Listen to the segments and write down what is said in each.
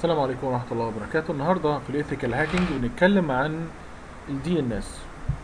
السلام عليكم ورحمة الله وبركاته النهاردة في الإيثيكال هاكينج بنتكلم عن الدي ان اس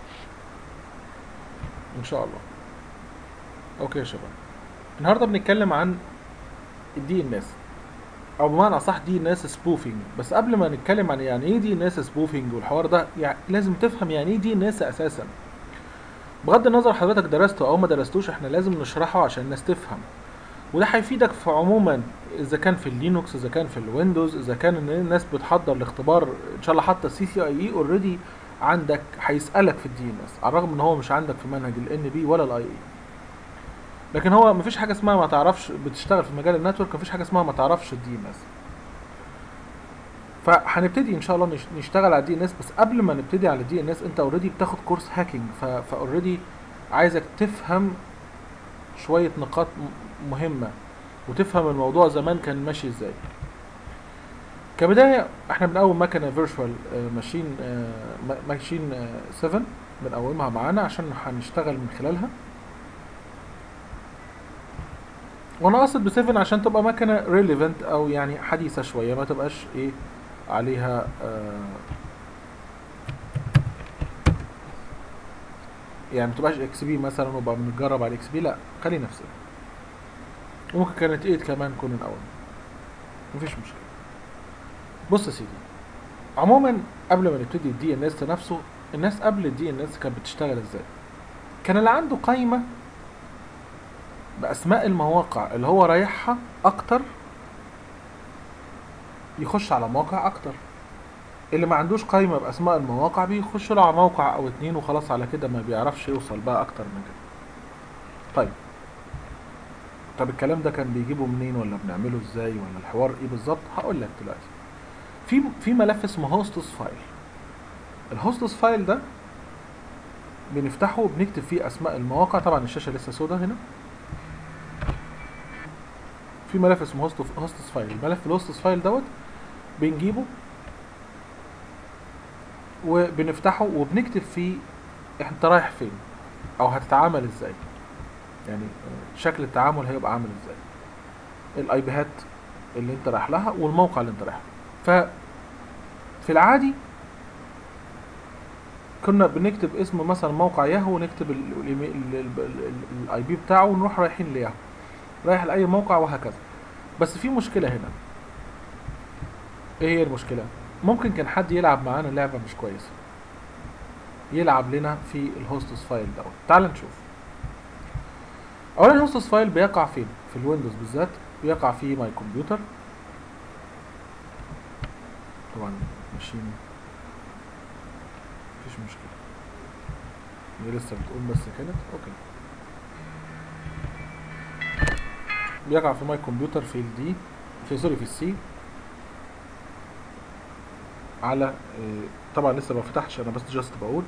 إن شاء الله أوكي يا شباب النهاردة بنتكلم عن الدي ان اس أو بمعنى أصح دي ان اس سبوفينج بس قبل ما نتكلم عن يعني إيه دي ان اس سبوفينج والحوار ده يعني لازم تفهم يعني إيه دي ان اس أساسا بغض النظر حضرتك درسته أو ما درستوش إحنا لازم نشرحه عشان الناس تفهم وده هيفيدك في عموما اذا كان في اللينوكس اذا كان في الويندوز اذا كان ان الناس بتحضر الاختبار ان شاء الله حتى السي سي اي اي اوريدي عندك هيسالك في الدي ان اس على الرغم ان هو مش عندك في منهج الان بي ولا الاي اي لكن هو مفيش حاجه اسمها ما تعرفش بتشتغل في مجال النتورك مفيش حاجه اسمها ما تعرفش الدي ان اس فهنبتدي ان شاء الله نش- نشتغل على الدي ان اس بس قبل ما نبتدي على الدي ان اس انت اوريدي بتاخد كورس هاكينج فاوريدي عايزك تفهم شويه نقاط م- مهمه وتفهم الموضوع زمان كان ماشي ازاي كبدايه احنا بنقوم مكنه فيرتشوال ماشين ماشين 7 بنقومها معانا عشان هنشتغل من خلالها وانا قاصد ب 7 عشان تبقى مكنه ريليفنت او يعني حديثه شويه ما تبقاش ايه عليها آه يعني ما تبقاش اكس بي مثلا وبقى بنجرب على الاكس بي لا خلي نفسنا وممكن كانت 8 كمان كون الاول مفيش مشكله بص يا سيدي عموما قبل ما نبتدي الدي ان اس نفسه الناس قبل الدي ان اس كانت بتشتغل ازاي كان اللي عنده قايمه باسماء المواقع اللي هو رايحها اكتر يخش على مواقع اكتر اللي ما عندوش قايمه باسماء المواقع بيخش له على موقع او اتنين وخلاص على كده ما بيعرفش يوصل بقى اكتر من كده طيب طب الكلام ده كان بيجيبه منين ولا بنعمله ازاي ولا الحوار ايه بالظبط هقول لك دلوقتي في في ملف اسمه هوستس فايل الهوستس فايل ده بنفتحه وبنكتب فيه اسماء المواقع طبعا الشاشه لسه سودة هنا في ملف اسمه هوست هوستس فايل الملف الهوستس فايل دوت بنجيبه وبنفتحه وبنكتب فيه انت رايح فين او هتتعامل ازاي يعني شكل التعامل هيبقى عامل ازاي الاي بيهات اللي انت رايح لها والموقع اللي انت رايح له ف في العادي كنا بنكتب اسم مثلا موقع ياهو ونكتب الاي بي بتاعه ونروح رايحين لياهو رايح لاي موقع وهكذا بس في مشكله هنا ايه هي المشكله ممكن كان حد يلعب معانا لعبه مش كويسه يلعب لنا في الهوستس فايل دوت تعال نشوف اولا الهوستس فايل بيقع فين في الويندوز بالذات بيقع في ماي كمبيوتر طبعا ماشيين مفيش مشكله هي لسه بتقوم بس كانت اوكي بيقع في ماي كمبيوتر في الدي في سوري في السي على آه، طبعا لسه ما فتحتش انا بس جاست بقول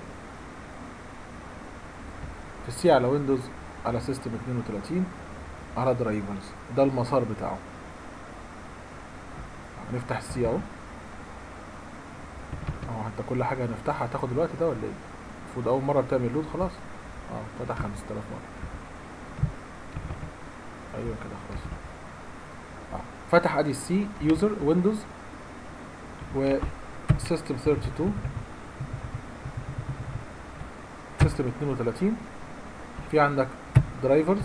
في السي على ويندوز على سيستم 32 على درايفرز ده المسار بتاعه هنفتح السي اهو اهو حتى كل حاجه هنفتحها هتاخد الوقت ده ولا ايه المفروض اول مره بتعمل لود خلاص اه فتح 5000 مره ايوه كده خلاص آه. فتح ادي السي يوزر ويندوز و سيستم 32 سيستم 32 في عندك درايفرز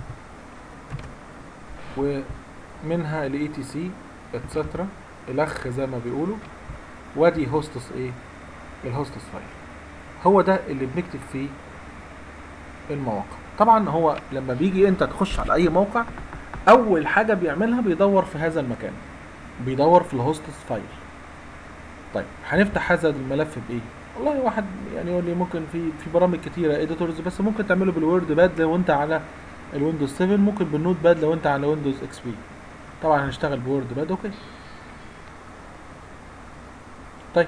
ومنها ال اي تي سي اتسترا الخ زي ما بيقولوا وادي هوستس ايه الهوستس فايل هو ده اللي بنكتب فيه المواقع طبعا هو لما بيجي انت تخش على اي موقع اول حاجه بيعملها بيدور في هذا المكان بيدور في الهوستس فايل طيب هنفتح هذا الملف بايه والله واحد يعني يقول لي ممكن في في برامج كتيره اديتورز بس ممكن تعمله بالوورد باد لو انت على الويندوز 7 ممكن بالنوت باد لو انت على ويندوز اكس بي طبعا هنشتغل بوورد باد اوكي طيب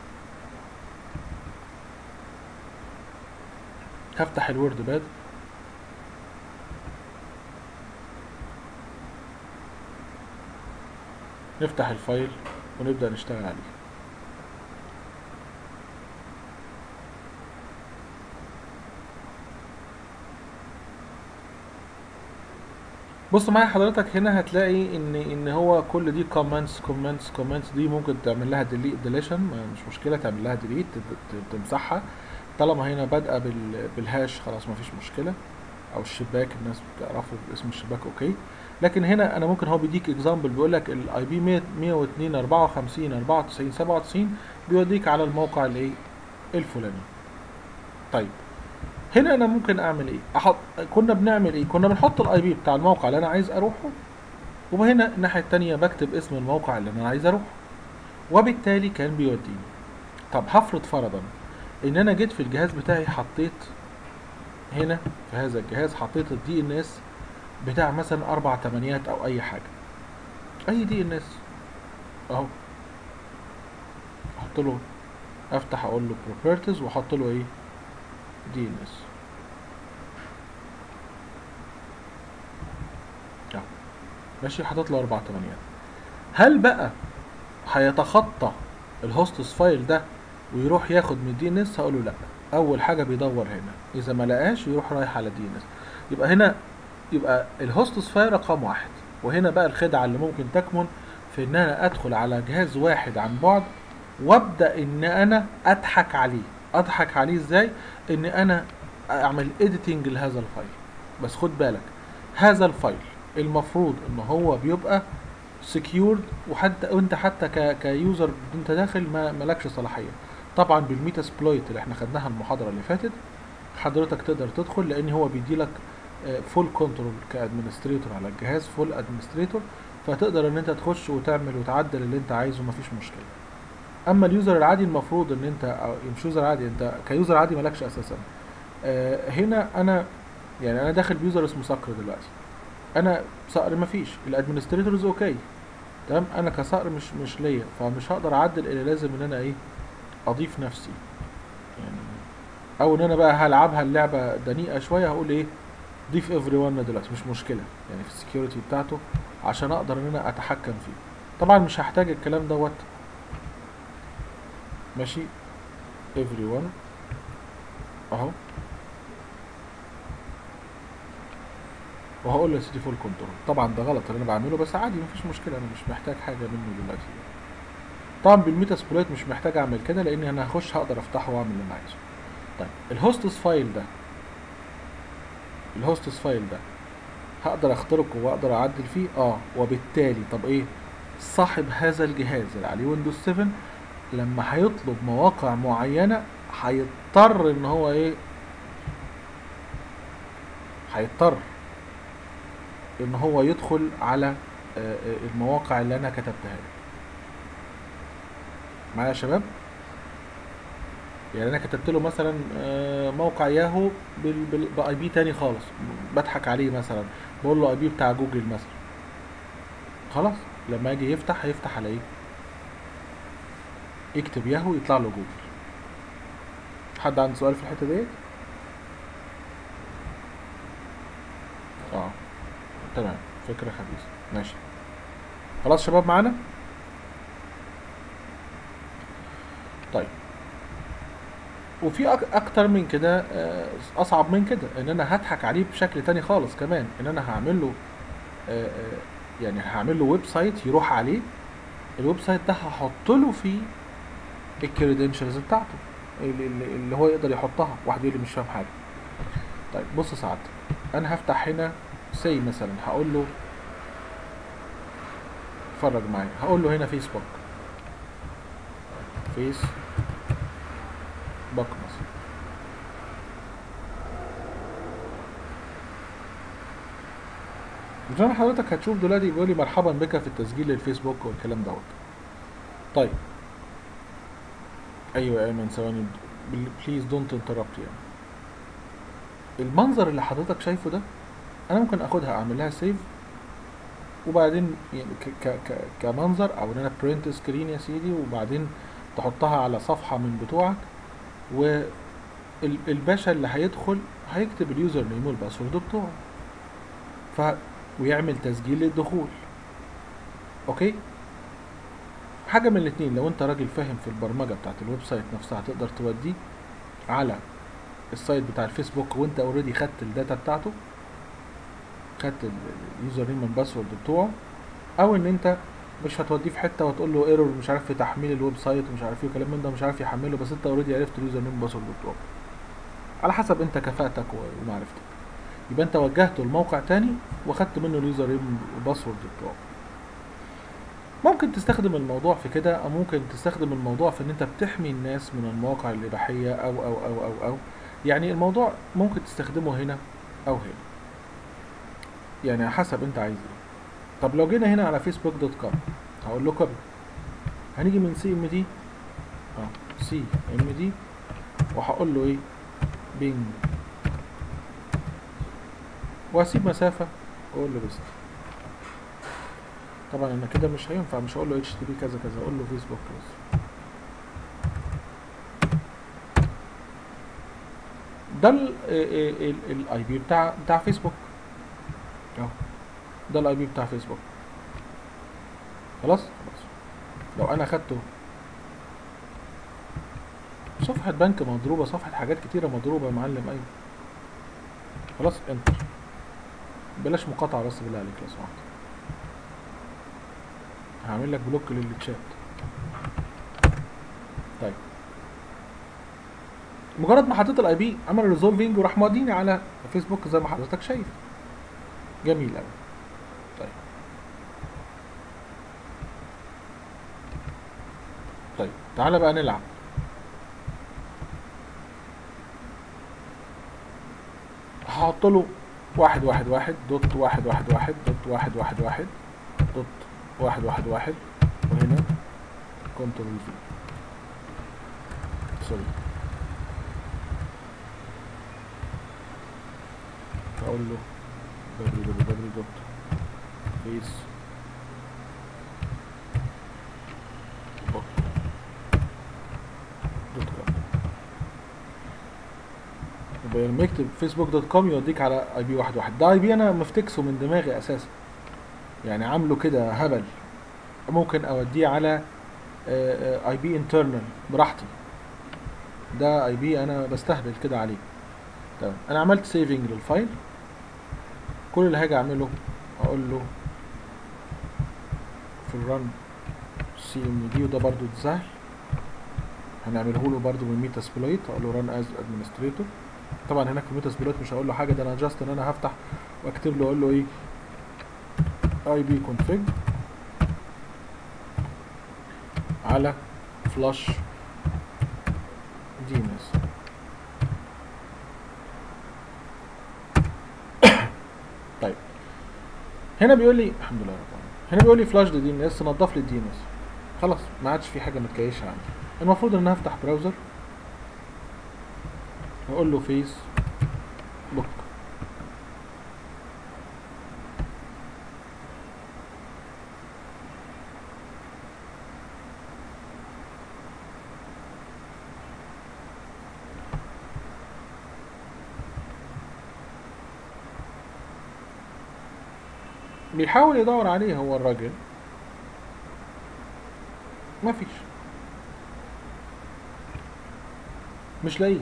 هفتح الوورد باد نفتح الفايل ونبدأ نشتغل عليه بص معايا حضرتك هنا هتلاقي ان ان هو كل دي كومنتس كومنتس كومنتس دي ممكن تعمل لها ديليت ديليشن مش مشكله تعمل لها ديليت تمسحها طالما هنا بادئه بال- بالهاش خلاص مفيش مشكله او الشباك الناس بتعرفه باسم الشباك اوكي لكن هنا انا ممكن هو بيديك اكزامبل بيقول لك الاي بي 102 54 94 97 بيوديك على الموقع الايه الفلاني طيب هنا انا ممكن اعمل ايه احط كنا بنعمل ايه كنا بنحط الاي بي بتاع الموقع اللي انا عايز اروحه وهنا الناحيه التانية بكتب اسم الموقع اللي انا عايز اروحه وبالتالي كان بيوديني طب هفرض فرضا ان انا جيت في الجهاز بتاعي حطيت هنا في هذا الجهاز حطيت الدي ان اس بتاع مثلا اربع تمانيات او اي حاجه اي دي ان اس اهو احط له افتح اقول له properties واحط له ايه دي ان اس ماشي حاطط له اربع تمانيات هل بقى هيتخطى الهوستس فايل ده ويروح ياخد من الدي ان اس هقول له لا اول حاجه بيدور هنا اذا ما لقاش يروح رايح على الدي ان اس يبقى هنا يبقى الهوستس فايل رقم واحد وهنا بقى الخدعه اللي ممكن تكمن في ان انا ادخل على جهاز واحد عن بعد وابدا ان انا اضحك عليه اضحك عليه ازاي ان انا اعمل اديتنج لهذا الفايل بس خد بالك هذا الفايل المفروض ان هو بيبقى سكيورد وحتى وانت حتى ك كيوزر انت داخل ما مالكش صلاحيه طبعا بالميتا سبلويت اللي احنا خدناها المحاضره اللي فاتت حضرتك تقدر تدخل لان هو بيدي لك فول كنترول كادمنستريتور على الجهاز فول ادمنستريتور فتقدر ان انت تخش وتعمل وتعدل اللي انت عايزه مفيش مشكله اما اليوزر العادي المفروض ان انت أو مش يوزر عادي انت كيوزر عادي مالكش اساسا آه، هنا انا يعني انا داخل بيوزر اسمه صقر دلوقتي انا صقر مفيش الادمنستريتورز اوكي تمام انا كصقر مش مش ليا فمش هقدر اعدل الا لازم ان انا ايه اضيف نفسي يعني او ان انا بقى هلعبها اللعبه دنيئه شويه هقول ايه ضيف افري ون دلوقتي مش مشكله يعني في السكيورتي بتاعته عشان اقدر ان انا اتحكم فيه طبعا مش هحتاج الكلام دوت ماشي everyone اهو وهقول له سيتي فول كنترول طبعا ده غلط اللي انا بعمله بس عادي مفيش مشكله انا مش محتاج حاجه منه دلوقتي طبعا بالميتا سبلويت مش محتاج اعمل كده لان انا هخش هقدر افتحه واعمل اللي انا عايزه طيب الهوستس فايل ده الهوستس فايل ده هقدر اخترقه واقدر اعدل فيه اه وبالتالي طب ايه صاحب هذا الجهاز اللي عليه ويندوز 7 لما هيطلب مواقع معينة هيضطر ان هو ايه هيضطر ان هو يدخل على آه، آه، المواقع اللي انا كتبتها له معايا يا شباب يعني انا كتبت له مثلا آه، موقع ياهو بال- بال- باي بي تاني خالص بضحك عليه مثلا بقول له اي بي بتاع جوجل مثلا خلاص لما يجي يفتح هيفتح على ايه يكتب ياهو يطلع له جوجل حد عنده سؤال في الحته ديت اه تمام فكره خبيثه ماشي خلاص شباب معانا طيب وفي أك- اكتر من كده آه، اصعب من كده ان انا هضحك عليه بشكل تاني خالص كمان ان انا هعمل له آه، آه، يعني هعمل له ويب سايت يروح عليه الويب سايت ده هحط له فيه الكريدنشالز بتاعته اللي, اللي اللي هو يقدر يحطها واحد يقول لي مش فاهم حاجه طيب بص يا سعد انا هفتح هنا سي مثلا هقول له اتفرج معايا هقول له هنا فيسبوك فيس بوك مثلا زي ما حضرتك هتشوف دلوقتي بيقول لي مرحبا بك في التسجيل للفيسبوك والكلام دوت طيب ايوه يا ايمن ثواني بليز دونت انتربت يعني المنظر اللي حضرتك شايفه ده انا ممكن اخدها اعمل لها سيف وبعدين يعني ك ك ك كمنظر او ان انا برنت سكرين يا سيدي وبعدين تحطها على صفحه من بتوعك والباشا اللي هيدخل هيكتب اليوزر نيم والباسورد بتوعه ف ويعمل تسجيل للدخول اوكي حاجه من الاتنين لو انت راجل فاهم في البرمجه بتاعت الويب سايت نفسها تقدر توديه على السايت بتاع الفيسبوك وانت اوريدي خدت الداتا بتاعته خدت اليوزر نيم والباسورد بتوعه او ان انت مش هتوديه في حته وتقول له ايرور مش عارف في تحميل الويب سايت ومش عارف ايه وكلام من ده مش عارف يحمله بس انت اوريدي عرفت اليوزر نيم والباسورد بتوعه على حسب انت كفاءتك و- ومعرفتك يبقى انت وجهته لموقع تاني واخدت منه اليوزر نيم والباسورد بتوعه ممكن تستخدم الموضوع في كده او ممكن تستخدم الموضوع في ان انت بتحمي الناس من المواقع الاباحيه او او او او او يعني الموضوع ممكن تستخدمه هنا او هنا يعني على حسب انت عايز ايه طب لو جينا هنا على فيسبوك دوت كوم هقول له كوبي هنيجي من سي ام دي اه سي ام دي وهقول له ايه بينج واسيب مسافه واقول له بس طبعا انا كده مش هينفع مش هقول له اتش تي بي كذا كذا اقول له فيسبوك بس ده الاي بي بتاع بتاع فيسبوك اهو ده الاي بي بتاع فيسبوك خلاص خلاص لو انا خدته صفحة بنك مضروبة صفحة حاجات كتيرة مضروبة يا معلم ايوه خلاص انتر بلاش مقاطعة بس بالله عليك لو سمحت هعمل لك بلوك للتشات طيب مجرد ما حطيت الاي بي عمل ريزولفينج وراح موديني على فيسبوك زي ما حضرتك شايف جميل قوي طيب طيب تعالى بقى نلعب هحط له واحد واحد واحد دوت واحد واحد واحد دوت واحد واحد واحد دوت واحد واحد واحد وهنا كنترول في سوري اقول له www.face دوت كوم يبقى لما يكتب فيسبوك دوت كوم يوديك على اي بي واحد واحد ده اي بي انا مفتكسه من دماغي اساسا يعني عامله كده هبل ممكن اوديه على اي بي انترنال براحتي ده اي بي انا بستهبل كده عليه تمام انا عملت سيفنج للفايل كل اللي هاجي اعمله اقول له في الرن سي ام دي وده برضو سهل هنعمله له برضو من ميتا سبلايت اقول له ران از ادمنستريتور طبعا هناك في ميتا سبلايت مش هقول له حاجه ده انا جاست ان انا هفتح واكتب له اقول له ايه اي بي config على فلاش دي ان اس طيب هنا بيقول لي الحمد لله رب العالمين هنا بيقول لي فلاش دي ان اس نضف لي الدي ان اس خلاص ما عادش في حاجه متكيشه عندي المفروض ان انا افتح براوزر واقول له فيس بوك بيحاول يدور عليه هو الراجل مفيش مش لاقيه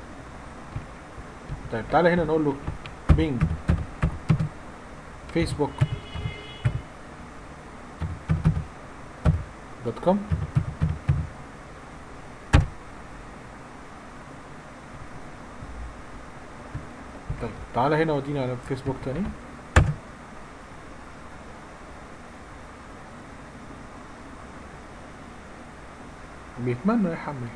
طيب تعالى هنا نقول له بينج فيسبوك دوت كوم طيب تعالى هنا ودينا على فيسبوك تاني بيتمنى يحمل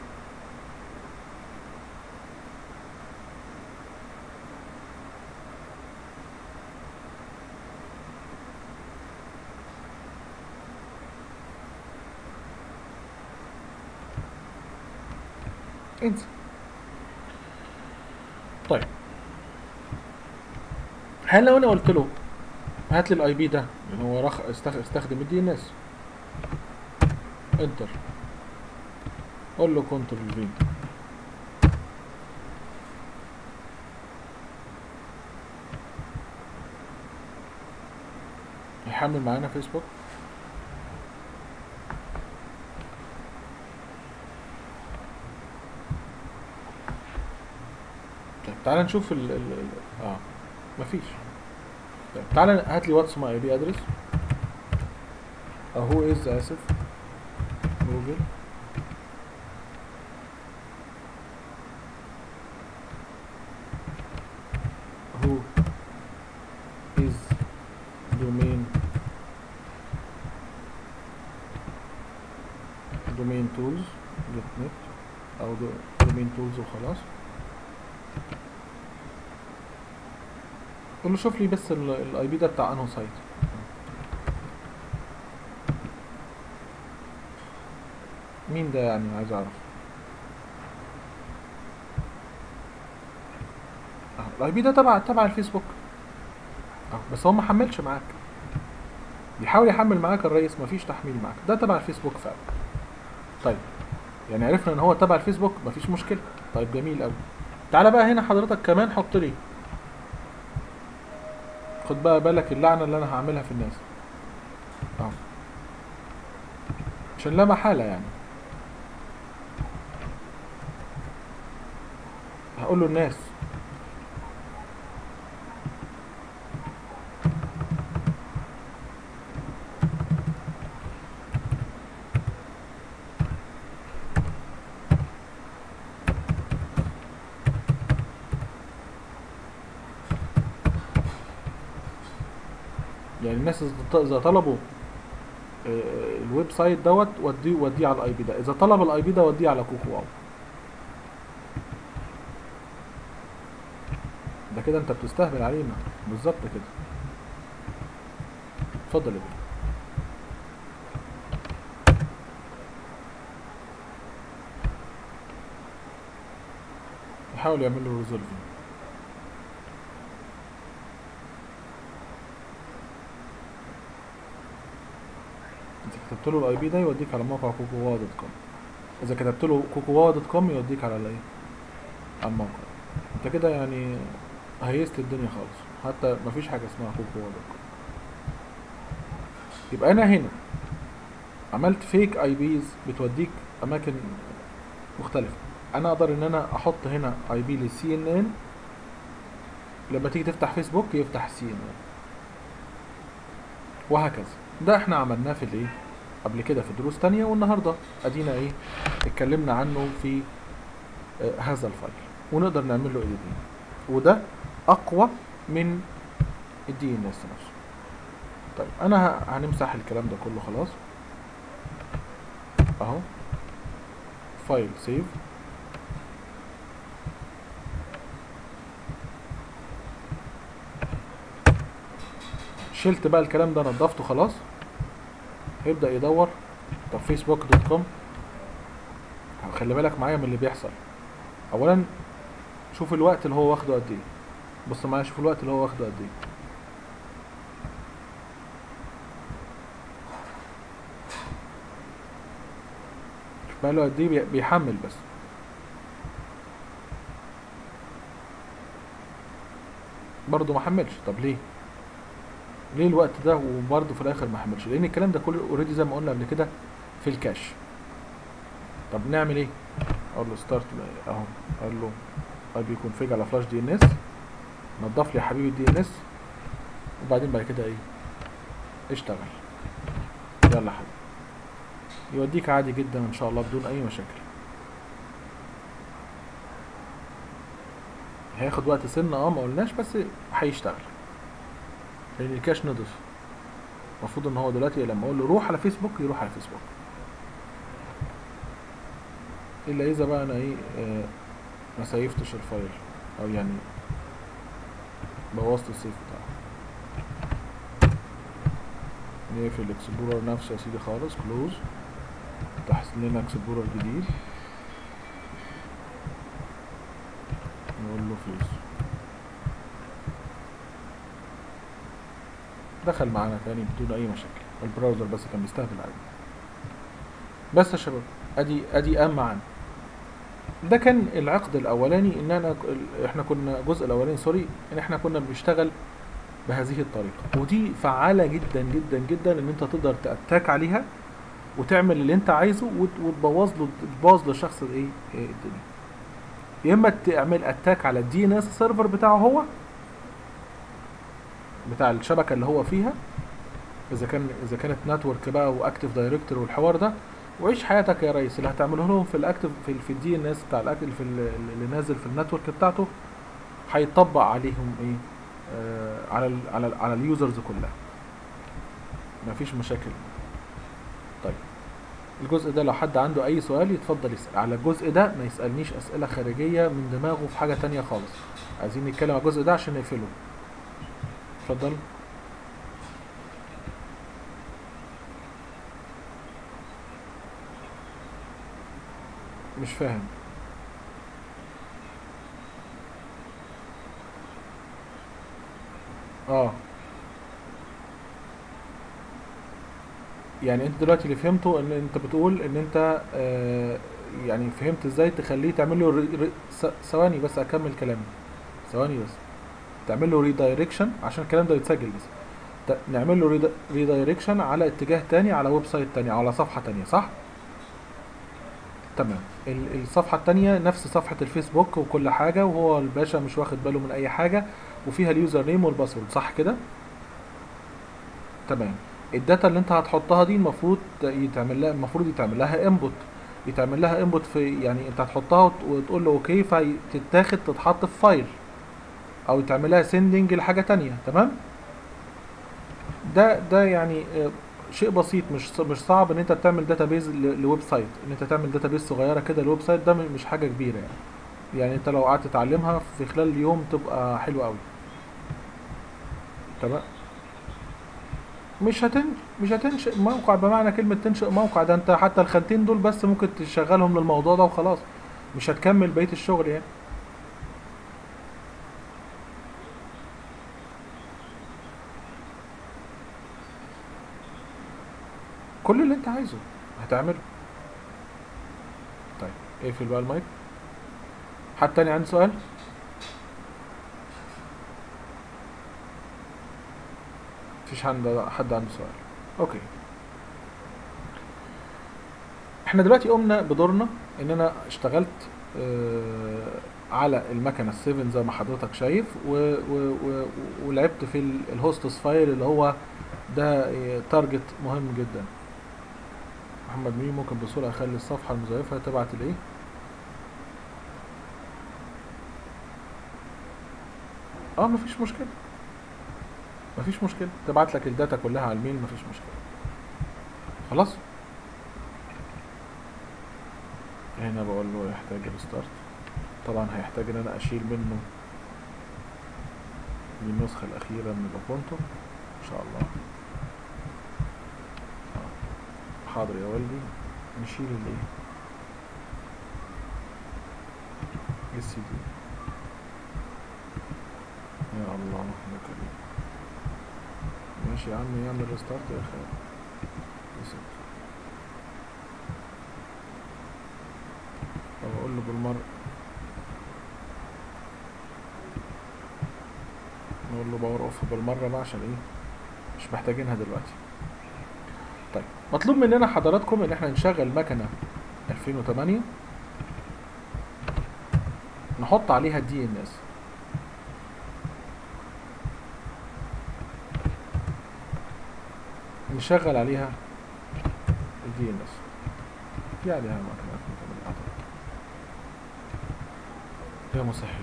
انسى طيب هل لو انا قلت له هات لي الاي بي ده اللي هو رخ... استخ... استخدم الدي ان اس انتر قول له كنترول في يحمل معانا فيسبوك طيب تعال نشوف ال ال ال اه مفيش طيب تعالى هات لي واتس ماي اي بي ادرس اهو از اسف جوجل who is domain domain tools دوت نت او دو- domain tools وخلاص قول له شوف لي بس الاي بي ده بتاع انه سايت مين ده يعني عايز اعرف الاي بي ده تبع تبع الفيسبوك أهو، بس هو ما حملش معاك بيحاول يحمل معاك الرئيس مفيش تحميل معاك ده تبع الفيسبوك فعلا طيب يعني عرفنا ان هو تبع الفيسبوك مفيش مشكله طيب جميل قوي تعالى بقى هنا حضرتك كمان حط لي خد بقى بالك اللعنه اللي انا هعملها في الناس اهو عشان لا محاله يعني هقول له الناس يعني الناس إذا- اذا طلبوا آه، الويب سايت دوت وديه وديه على الاي بي ده اذا طلب الاي بي ده وديه على كوكو واو ده كده انت بتستهبل علينا بالظبط كده اتفضل يا بيه يحاول يعمل له ريزولفينج انت كتبت له الاي بي ده يوديك على موقع كوكو دوت كوم اذا كتبت له كوكو دوت كوم يوديك على الايه على الموقع انت كده يعني هيست الدنيا خالص حتى مفيش حاجه اسمها كوكو دوت كوم يبقى انا هنا عملت فيك اي بيز بتوديك اماكن مختلفه انا اقدر ان انا احط هنا اي بي للسي ان ان لما تيجي تفتح فيسبوك يفتح سي ان ان وهكذا ده احنا عملناه في الايه قبل كده في دروس تانية والنهاردة ادينا ايه اتكلمنا عنه في آه هذا الفايل ونقدر نعمل له اديتنج وده اقوى من الدي ان اس نفسه طيب انا ه- هنمسح الكلام ده كله خلاص اهو فايل سيف شلت بقى الكلام ده نضفته خلاص هيبدأ يدور طب فيسبوك دوت كوم خلي بالك معايا من اللي بيحصل اولا شوف الوقت اللي هو واخده قد ايه بص معايا شوف الوقت اللي هو واخده قد ايه شوف بقى له قد ايه بي- بيحمل بس برضه ما حملش طب ليه ليه الوقت ده وبرضه في الاخر ما حملش لان الكلام ده كله اوريدي زي ما قلنا قبل كده في الكاش طب نعمل ايه اقول له ستارت اهو اقول له اي بي كونفيج على فلاش دي ان اس نضف لي يا حبيبي الدي ان اس وبعدين بعد كده ايه اشتغل يلا يا حبيبي يوديك عادي جدا ان شاء الله بدون اي مشاكل هياخد وقت سنة اه ما قلناش بس هيشتغل لان الكاش نضف المفروض ان هو دلوقتي لما اقول له روح على فيسبوك يروح على فيسبوك الا اذا بقى انا ايه آه ما سيفتش الفايل او يعني بوظت السيف بتاعه نقفل الاكسبلورر نفسه يا سيدي خالص كلوز نفتح لنا اكسبلورر جديد نقول له فيس دخل معانا تاني بدون اي مشاكل البراوزر بس كان بيستهبل عليه بس يا شباب ادي ادي قام معانا ده كان العقد الاولاني ان انا احنا كنا الجزء الاولاني سوري ان احنا كنا بنشتغل بهذه الطريقه ودي فعاله جدا جدا جدا ان انت تقدر تاتاك عليها وتعمل اللي انت عايزه وت- وتبوظ له تبوظ للشخص الايه إيه الدنيا يا اما تعمل اتاك على الدي ان اس سيرفر بتاعه هو بتاع الشبكه اللي هو فيها اذا كان اذا كانت نتورك بقى واكتف دايركتور والحوار ده وعيش حياتك يا ريس اللي هتعمله لهم في الاكتف في, في الدي ان اس بتاع الاكل في ال- اللي نازل في النتورك بتاعته هيطبق عليهم ايه آه على ال على ال على اليوزرز كلها مفيش مشاكل طيب الجزء ده لو حد عنده اي سؤال يتفضل يسأل على الجزء ده ما يسألنيش اسئلة خارجية من دماغه في حاجة تانية خالص عايزين نتكلم على الجزء ده عشان نقفله اتفضل مش فاهم اه يعني انت دلوقتي اللي فهمته ان انت بتقول ان انت آه يعني فهمت ازاي تخليه تعمل له ري... ري... س- ثواني بس اكمل كلامي ثواني بس تعمل له ريدايركشن عشان الكلام ده يتسجل بس ت- نعمل له ريدايركشن على اتجاه تاني على ويب سايت تاني على صفحة تانية صح؟ تمام ال- الصفحة التانية نفس صفحة الفيسبوك وكل حاجة وهو الباشا مش واخد باله من أي حاجة وفيها اليوزر نيم والباسورد صح كده؟ تمام الداتا اللي انت هتحطها دي المفروض يتعمل لها المفروض يتعمل لها انبوت يتعمل لها انبوت في يعني انت هتحطها وت- وتقول له اوكي فتتاخد تتحط في فايل او يتعمل لها سيندنج لحاجة تانية تمام؟ ده ده يعني آه، شيء بسيط مش ص- مش صعب ان انت تعمل داتابيز ل- لويب سايت ان انت تعمل داتابيز صغيره كده لويب سايت ده م- مش حاجه كبيره يعني يعني انت لو قعدت تتعلمها في خلال اليوم تبقى حلوه قوي تمام مش هتن مش هتنشئ موقع بمعنى كلمه تنشئ موقع ده انت حتى الخانتين دول بس ممكن تشغلهم للموضوع ده وخلاص مش هتكمل بقيه الشغل يعني كل اللي انت عايزه هتعمله طيب اقفل بقى المايك حد تاني عنده سؤال مفيش حد حد عنده سؤال اوكي احنا دلوقتي قمنا بدورنا ان انا اشتغلت آه، على المكنه ال7 زي ما حضرتك شايف و و و ولعبت في ال- الهوستس فايل اللي هو ده آه، تارجت مهم جدا محمد مين ممكن بسهوله اخلي الصفحه المزيفه تبعت الايه اه مفيش مشكله مفيش مشكله تبعت لك الداتا كلها على الميل مفيش مشكله خلاص هنا بقول له يحتاج ريستارت طبعا هيحتاج ان انا اشيل منه دي النسخه الاخيره من الاوبونتو ان شاء الله آه. حاضر يا والدي نشيل الايه السي دي يا الله يا كريم ماشي يا عم يعمل ريستارت يا اخي يسد طب اقول له بالمره نقول له باور اوف بالمره بقى عشان ايه مش محتاجينها دلوقتي طيب مطلوب مننا حضراتكم ان احنا نشغل مكنه 2008 نحط عليها الدي ان اس نشغل عليها الدي ان اس في عليها مكنه 2008 اعتقد يا مسهل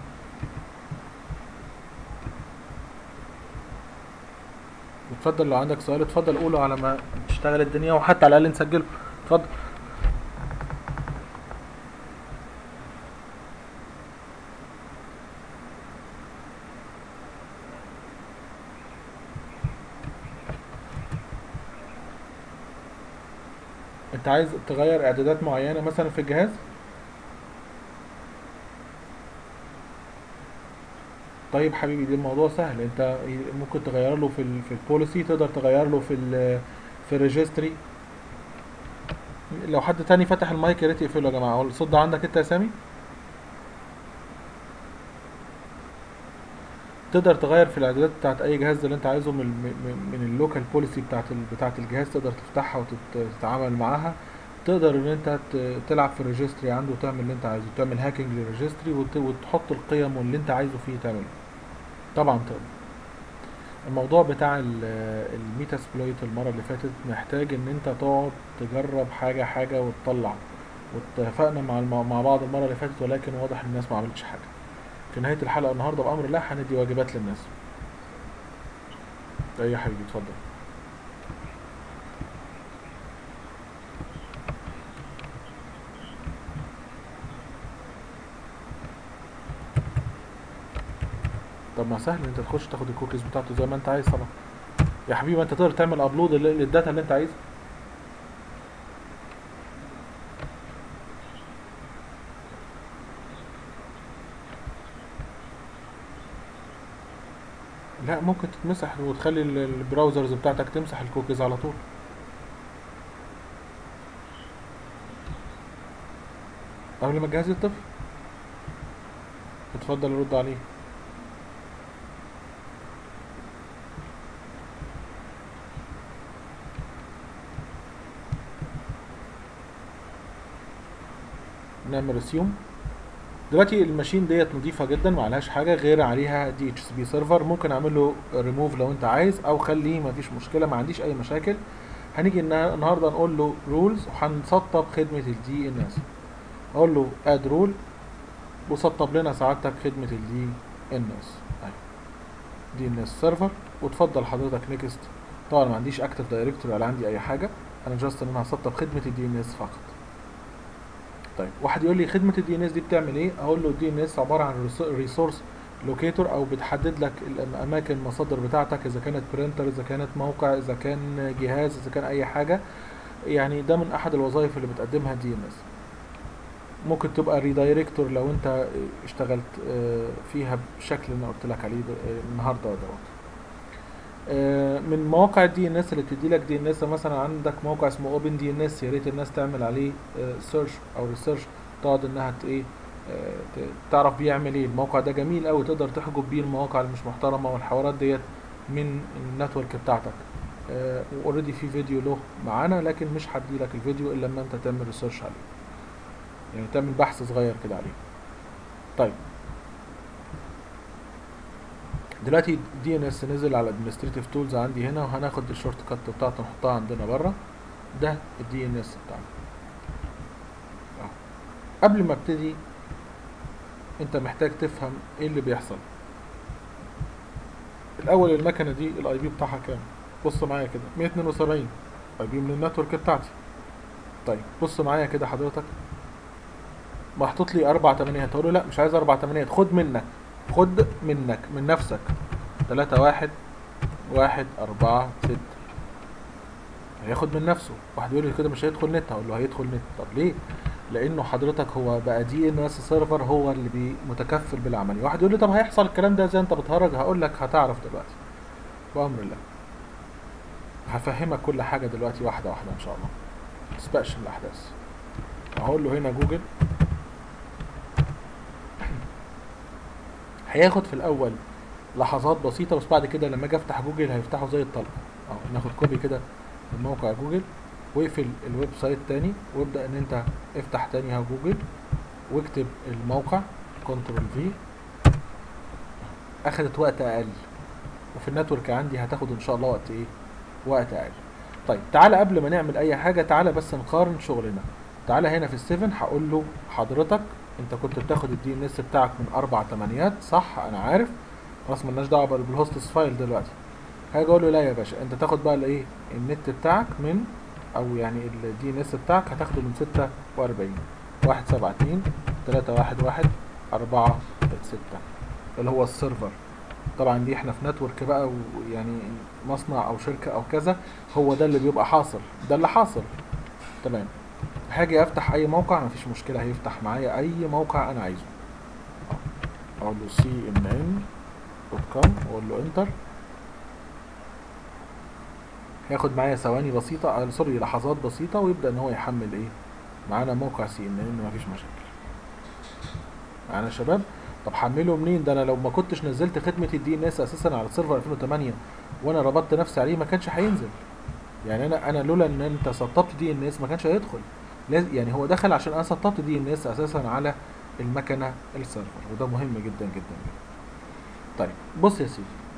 اتفضل لو عندك سؤال اتفضل قوله على ما تشتغل الدنيا وحتى على الاقل نسجله اتفضل انت عايز تغير اعدادات معينه مثلا في الجهاز طيب حبيبي ده الموضوع سهل انت ممكن تغير له في ال في البوليسي تقدر تغير له في ال في الريجستري لو حد تاني فتح المايك يا ريت يقفله يا جماعه هو الصوت ده عندك انت يا سامي تقدر تغير في الاعدادات بتاعت اي جهاز اللي انت عايزه من من, من اللوكال بوليسي بتاعت ال بتاعت الجهاز تقدر تفتحها وتتعامل معاها تقدر ان انت ت- تلعب في الريجستري عنده وتعمل اللي انت عايزه تعمل هاكينج للريجستري وت- وتحط القيم واللي انت عايزه فيه تعمله طبعا تقدر الموضوع بتاع الميتا سبلويت المره اللي فاتت محتاج ان انت تقعد تجرب حاجه حاجه وتطلع واتفقنا مع الم- مع بعض المره اللي فاتت ولكن واضح ان الناس ما عملتش حاجه في نهايه الحلقه النهارده بامر الله هندي واجبات للناس اي حبيبي اتفضل طب ما سهل انت تخش تاخد الكوكيز بتاعته زي ما انت عايز طبعا يا حبيبي انت تقدر تعمل ابلود للداتا اللي انت عايزها لا ممكن تتمسح وتخلي ال- البراوزرز بتاعتك تمسح الكوكيز على طول قبل ما تجهز الطفل اتفضل رد عليه نعمل ريسيوم دلوقتي الماشين ديت نظيفه جدا ما عليهاش حاجه غير عليها دي اتش سي بي سيرفر ممكن اعمل له ريموف لو انت عايز او خليه ما فيش مشكله ما عنديش اي مشاكل هنيجي النا- النهارده نقول له رولز وهنسطب خدمه الدي ان اس اقول له اد رول وسطب لنا سعادتك خدمه الدي ان اس دي ان اس سيرفر وتفضل حضرتك نيكست طبعا ما عنديش اكتف دايركتوري ولا عندي اي حاجه انا جاست ان انا هسطب خدمه الدي ان اس فقط طيب واحد يقول لي خدمه الدي ان اس دي بتعمل ايه اقول له الدي ان اس عباره عن ريسورس لوكيتور او بتحدد لك الاماكن المصادر بتاعتك اذا كانت برينتر اذا كانت موقع اذا كان جهاز اذا كان اي حاجه يعني ده من احد الوظائف اللي بتقدمها الدي ان اس ممكن تبقى ريدايركتور لو انت اشتغلت آه، فيها بالشكل اللي انا قلت لك عليه ده- آه، النهارده دوت آه، من مواقع الدي ان اس اللي بتدي لك دي ان اس مثلا عندك موقع اسمه اوبن دي ان اس يا ريت الناس تعمل عليه سيرش او ريسيرش تقعد انها ت- ايه آه، ت- تعرف بيعمل ايه الموقع ده جميل قوي تقدر تحجب بيه المواقع اللي مش محترمه والحوارات ديت من النتورك بتاعتك اوريدي في فيديو له معانا لكن مش هدي لك الفيديو الا لما انت تعمل ريسيرش عليه يعني تعمل بحث صغير كده عليه طيب دلوقتي دي ان اس نزل على ادمنستريتيف تولز عندي هنا وهناخد الشورت كات بتاعته نحطها عندنا بره ده الدي ان اس بتاعنا أهو. قبل ما ابتدي انت محتاج تفهم ايه اللي بيحصل الاول المكنه دي الاي بي بتاعها كام بص معايا كده 172 اي بي من النتورك بتاعتي طيب بص معايا كده حضرتك محطوط لي اربع تمانيات تقول له لا مش عايز اربع تمانيات خد منك خد منك من نفسك تلاتة واحد واحد أربعة ستة هياخد من نفسه واحد يقول لي كده مش هيدخل نت هقول له هيدخل نت طب ليه لانه حضرتك هو بقى دي ان اس سيرفر هو اللي بي- متكفل بالعمليه واحد يقول لي طب هيحصل الكلام ده زي انت بتهرج هقول لك هتعرف دلوقتي بامر الله هفهمك كل حاجه دلوقتي واحده واحده ان شاء الله ما تسبقش الاحداث هقول له هنا جوجل هياخد في الاول لحظات بسيطه بس بعد كده لما اجي افتح جوجل هيفتحه زي الطلقه اهو ناخد كوبي كده من موقع جوجل واقفل الويب سايت تاني وابدا ان انت افتح تاني اهو جوجل واكتب الموقع كنترول في اخدت وقت اقل وفي النتورك عندي هتاخد ان شاء الله وقت ايه وقت اقل طيب تعالى قبل ما نعمل اي حاجه تعالى بس نقارن شغلنا تعالى هنا في السيفن هقول له حضرتك انت كنت بتاخد الدي ان اس بتاعك من اربع تمانيات صح انا عارف خلاص ملناش دعوه بقى بالهوستس فايل دلوقتي هاجي اقول له لا يا باشا انت تاخد بقى الايه النت بتاعك من او يعني الدي ان اس بتاعك هتاخده من 46 1 7 2 3 1 1 4 6 اللي هو السيرفر طبعا دي احنا في نتورك بقى ويعني مصنع او شركه او كذا هو ده اللي بيبقى حاصل ده اللي حاصل تمام هاجي افتح اي موقع مفيش مشكله هيفتح معايا اي موقع انا عايزه اقول له سي ان ان دوت كوم واقول له انتر هياخد معايا ثواني بسيطة آه سوري لحظات بسيطة ويبدأ ان هو يحمل ايه معانا موقع سي ان ان مفيش مشاكل معانا يا شباب طب حمله منين ده انا لو ما كنتش نزلت خدمة الدي ان اس اساسا على السيرفر 2008 وانا ربطت نفسي عليه ما كانش هينزل يعني انا انا لولا ان انت سطبت دي ان اس ما كانش هيدخل لاز- يعني هو دخل عشان انا سطبت دي ان اس اساسا على المكنه السيرفر وده مهم جدا جدا جدا طيب بص يا سيدي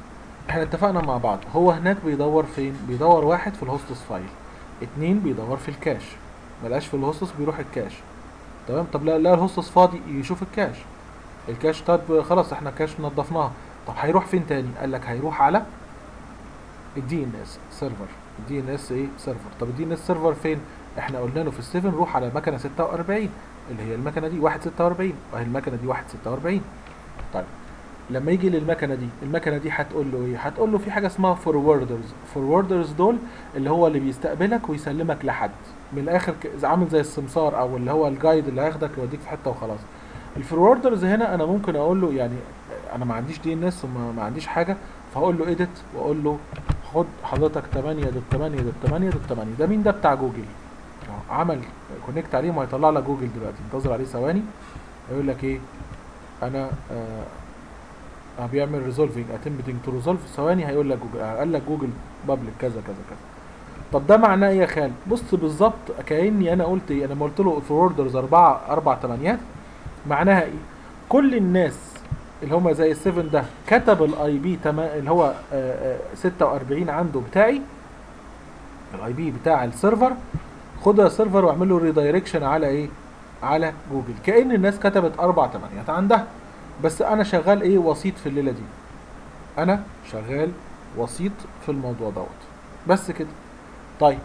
احنا اتفقنا مع بعض هو هناك بيدور فين بيدور واحد في الهوستس فايل اتنين بيدور في الكاش ملقاش في الهوستس بيروح الكاش تمام طب لا لا الهوستس فاضي يشوف الكاش الكاش طب خلاص احنا كاش نضفناها طب هيروح فين تاني قال لك هيروح على الدي ان اس سيرفر الدي ان اس ايه سيرفر طب الدي ان اس سيرفر فين احنا قلنا له في ال7 روح على مكنه 46 اللي هي المكنه دي 146 وهي المكنه دي 146 طيب لما يجي للمكنه دي المكنه دي هتقول له ايه هتقول له في حاجه اسمها فوروردرز فوروردرز دول اللي هو اللي بيستقبلك ويسلمك لحد من الاخر ك- عامل زي السمسار او اللي هو الجايد اللي هياخدك يوديك في حته وخلاص الفوروردرز هنا انا ممكن اقول له يعني انا ما عنديش دي ان اس وما ما عنديش حاجه فهقول له اديت واقول له خد حضرتك 8 دوت 8 دوت 8 دوت 8 ده مين ده بتاع جوجل أهو، عمل كونكت عليه وهيطلع لك جوجل دلوقتي انتظر عليه ثواني يقول لك ايه انا آه آه، بيعمل ريزولفينج اتمبتنج تو ريزولف ثواني هيقول لك جوجل آه، قال لك جوجل بابليك كذا كذا كذا طب ده معناه ايه يا خالد بص بالظبط كاني انا قلت ايه انا لما قلت له فوروردرز اربعه اربع تمانيات معناها ايه كل الناس اللي هم زي السيفن ده كتب الاي بي اللي هو آه، آه، 46 عنده بتاعي الاي بي بتاع السيرفر خد يا سيرفر واعمل له ريدايركشن على ايه على جوجل كأن الناس كتبت اربع تمانيات عندها بس انا شغال ايه وسيط في الليله دي انا شغال وسيط في الموضوع دوت بس كده طيب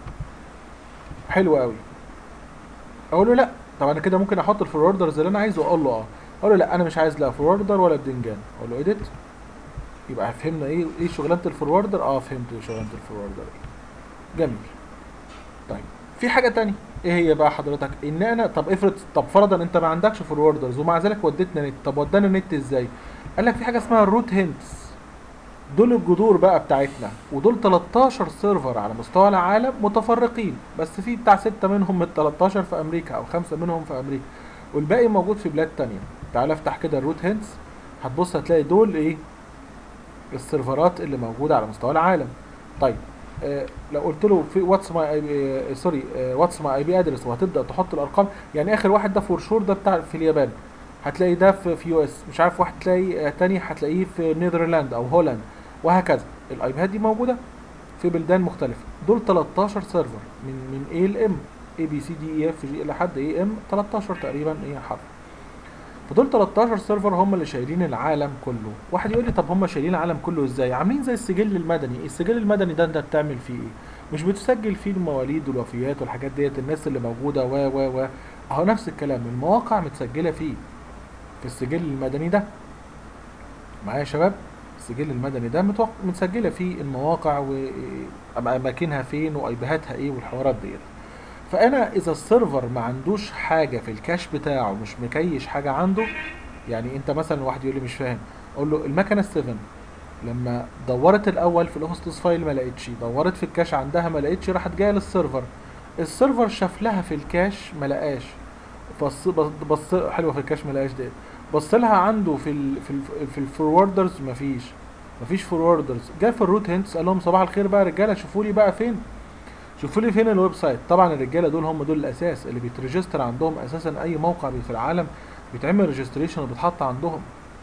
حلو قوي اقول له لا طب انا كده ممكن احط الفوروردرز اللي انا عايزه اقول له اه اقول له لا انا مش عايز لا فوروردر ولا بدنجان اقول له ايديت يبقى فهمنا ايه ايه شغلانه الفوروردر اه فهمت شغلانه الفوروردر ايه جميل طيب في حاجه تانية ايه هي بقى حضرتك ان انا طب افرض طب فرضا انت ما عندكش فوروردرز ومع ذلك وديتنا نت طب ودانا نت ازاي قال لك في حاجه اسمها الروت هنتس دول الجذور بقى بتاعتنا ودول 13 سيرفر على مستوى العالم متفرقين بس في بتاع ستة منهم من ال 13 في امريكا او خمسة منهم في امريكا والباقي موجود في بلاد تانية تعال افتح كده الروت هنتس هتبص هتلاقي دول ايه السيرفرات اللي موجودة على مستوى العالم طيب آه لو قلت له في واتس ماي اي بي سوري واتس ماي اي بي ادرس وهتبدا تحط الارقام يعني اخر واحد ده فور شور ده بتاع في اليابان هتلاقي ده في في يو اس مش عارف واحد تلاقي آه تاني هتلاقيه في نيذرلاند او هولاند وهكذا الاي بيهات دي موجوده في بلدان مختلفه دول 13 سيرفر من من اي لام اي بي سي دي اي اف جي لحد اي ام 13 تقريبا ايه حرف فدول 13 سيرفر هم اللي شايلين العالم كله واحد يقول لي طب هم شايلين العالم كله ازاي عاملين زي السجل المدني السجل المدني ده انت بتعمل فيه ايه مش بتسجل فيه المواليد والوفيات والحاجات ديت الناس اللي موجوده و و و اهو نفس الكلام المواقع متسجله فيه في السجل المدني ده معايا يا شباب السجل المدني ده متوق... متسجله فيه المواقع واماكنها فين وايبيهاتها ايه والحوارات ديت فانا اذا السيرفر ما عندوش حاجه في الكاش بتاعه مش مكيش حاجه عنده يعني انت مثلا واحد يقول لي مش فاهم اقول له المكنه 7 لما دورت الاول في الهوستس فايل ما لقيتش دورت في الكاش عندها ما لقيتش راحت جايه للسيرفر السيرفر شاف لها في الكاش ما لقاش بص بص, بص حلوه في الكاش ما لقاش ديت بص لها عنده في ال في ال في الفوروردرز مفيش مفيش فوروردرز جه في الروت هنتس قال لهم صباح الخير بقى يا رجاله شوفوا لي بقى فين شوفوا لي فين الويب سايت طبعا الرجاله دول هم دول الاساس اللي بيتريجستر عندهم اساسا اي موقع في العالم بيتعمل ريجستريشن وبيتحط عندهم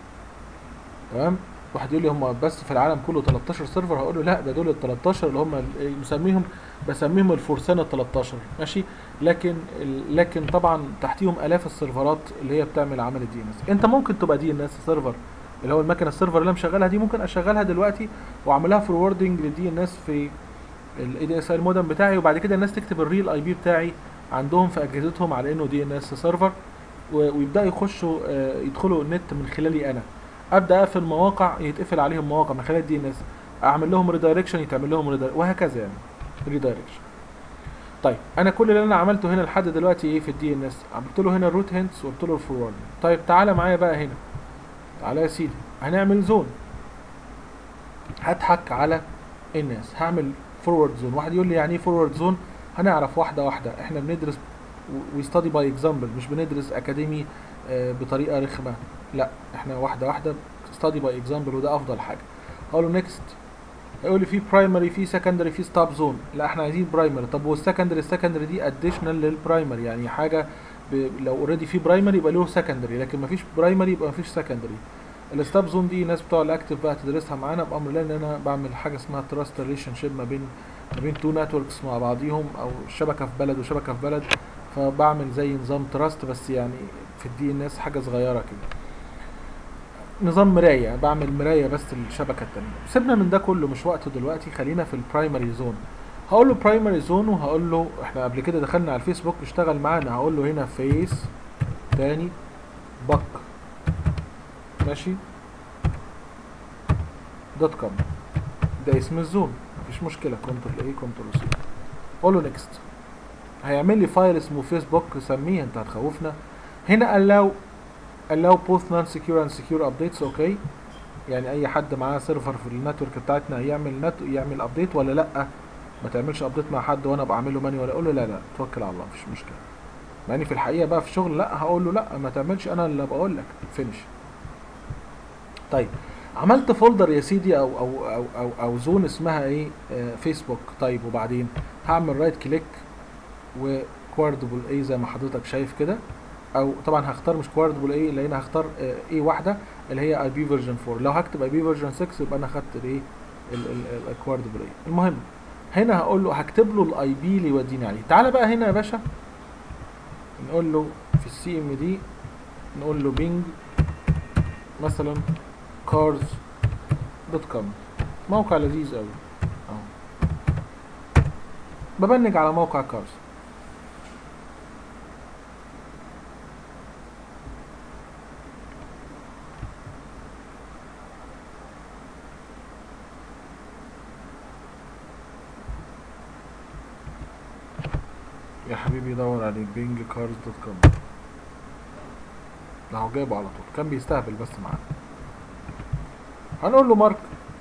تمام واحد يقول لي هم بس في العالم كله 13 سيرفر هقول له لا ده دول ال 13 اللي هم ال- مسميهم بسميهم الفرسان ال 13 ماشي لكن ال- لكن طبعا تحتيهم الاف السيرفرات اللي هي بتعمل عمل الدي ان اس انت ممكن تبقى دي ان اس سيرفر اللي هو المكنه السيرفر اللي انا مشغلها دي ممكن اشغلها دلوقتي واعملها فوروردنج للدي ان اس في الاي دي اس اي المودم بتاعي وبعد كده الناس تكتب الريل اي بي بتاعي عندهم في اجهزتهم على انه دي ان اس سيرفر ويبداوا يخشوا آه، يدخلوا النت من خلالي انا ابدا اقفل مواقع يتقفل عليهم مواقع من خلال الدي ان اس اعمل لهم ريدايركشن يتعمل لهم ريدايركشن وهكذا يعني ريدايركشن طيب انا كل اللي انا عملته هنا لحد دلوقتي ايه في الدي ان اس عملت له هنا الروت هنتس وقلت له الفورورد طيب تعالى معايا بقى هنا تعالى يا سيدي هنعمل زون هضحك على الناس هعمل فورورد زون واحد يقول لي يعني ايه فورورد زون هنعرف واحده واحده احنا بندرس وي ستادي باي اكزامبل مش بندرس اكاديمي آه، بطريقه رخمه لا احنا واحده واحده ستادي باي اكزامبل وده افضل حاجه اقول له نيكست هيقول لي في برايمري في سكندري في ستاب زون لا احنا عايزين برايمري طب والسكندري السكندري دي اديشنال للبرايمري يعني حاجه ب... لو اوريدي في برايمري يبقى له سكندري لكن مفيش برايمري يبقى مفيش سكندري الستاب زون دي ناس بتوع الاكتف بقى تدرسها معانا بامر الله ان انا بعمل حاجه اسمها تراست ريليشن شيب ما بين ما بين تو نتوركس مع بعضيهم او شبكه في بلد وشبكه في بلد فبعمل زي نظام تراست بس يعني في الدي ان اس حاجه صغيره كده نظام مرايه بعمل مرايه بس للشبكه التانيه سيبنا من ده كله مش وقته دلوقتي خلينا في البرايمري زون هقول له برايمري زون وهقول له احنا قبل كده دخلنا على الفيسبوك اشتغل معانا هقول له هنا فيس تاني بك ماشي دوت كوم ده اسم الزون مفيش مشكله كنترول ايه كنترول سي قول له نيكست هيعمل لي فايل اسمه فيسبوك سميه انت هتخوفنا هنا allow allow both non secure and secure updates اوكي يعني اي حد معاه سيرفر في النتورك بتاعتنا يعمل نت يعمل ابديت ولا لا ما تعملش ابديت مع حد وانا ابقى اعمل له ماني ولا اقول له لا لا توكل على الله مفيش مشكله مع اني في الحقيقه بقى في الشغل لا هقول له لا ما تعملش انا اللي بقول لك فينش طيب عملت فولدر يا سيدي او او او او, أو زون اسمها ايه آه فيسبوك طيب وبعدين هعمل رايت كليك وكواردبل ايه زي ما حضرتك شايف كده او طبعا هختار مش كواردبل ايه لان هختار آه ايه واحده اللي هي اي بي فيرجن 4 لو هكتب اي بي فيرجن 6 يبقى انا خدت الايه الكواردبل ايه المهم هنا هقول له هكتب له الاي بي اللي يوديني عليه تعالى بقى هنا يا باشا نقول له في السي ام دي نقول له بينج مثلا كارز دوت كوم موقع لذيذ قوي اهو ببنج على موقع كارز يا حبيبي دور عليه بينج كارز دوت كوم اهو جايبه على طول كان بيستهبل بس معانا هنقول له مارك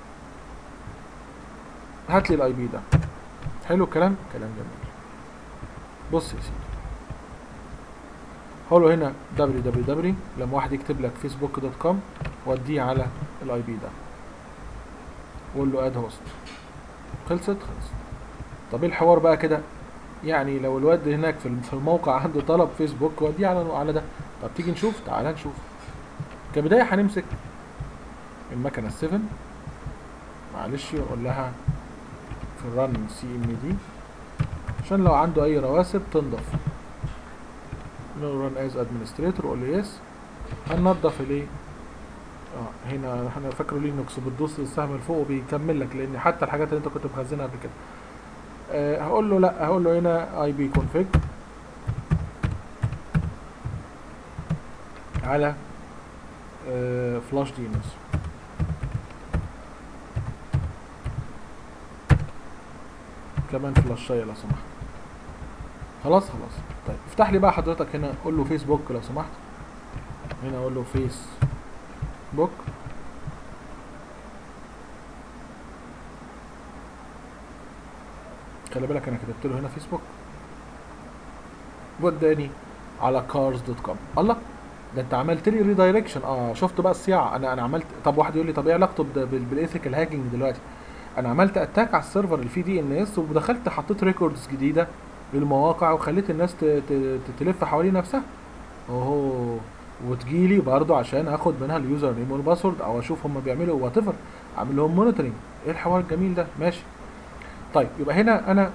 هات لي الاي بي ده حلو الكلام كلام جميل بص يا سيدي هقول له هنا www لما واحد يكتب لك فيسبوك دوت كوم وديه على الاي بي ده وقول له اد هوست خلصت خلصت طب ايه الحوار بقى كده يعني لو الواد هناك في في الموقع عنده طلب فيسبوك وديه على على ده طب تيجي نشوف تعالى نشوف كبداية هنمسك المكنة 7 معلش اقول لها في الرن سي ام دي عشان لو عنده اي رواسب تنضف نقول رن از ادمنستريتور قول له يس هننضف الايه اه هنا احنا فاكره لينكس بتدوس السهم لفوق وبيكمل لك لان حتى الحاجات اللي انت كنت مخزنها قبل كده أه هقول له لا هقول له هنا اي بي كونفيج على أه فلاش دي ان اس كمان فلاشايه لو سمحت خلاص خلاص طيب افتح لي بقى حضرتك هنا قول له فيسبوك لو سمحت هنا اقول له فيس بوك خلي بالك انا كتبت له هنا فيسبوك وداني على كارز دوت كوم الله ده انت عملت لي ريدايركشن اه شفت بقى الصياعه انا انا عملت طب واحد يقول لي طب ايه علاقته بالايثيكال هاكينج دلوقتي انا عملت اتاك على السيرفر اللي فيه دي ان اس ودخلت حطيت ريكوردز جديده للمواقع وخليت الناس ت- ت- تلف حوالين نفسها اوه وتجيلي برضو عشان اخد منها اليوزر نيم والباسورد او اشوف هم بيعملوا وات ايفر اعمل لهم مونيتورنج ايه الحوار الجميل ده ماشي طيب يبقى هنا انا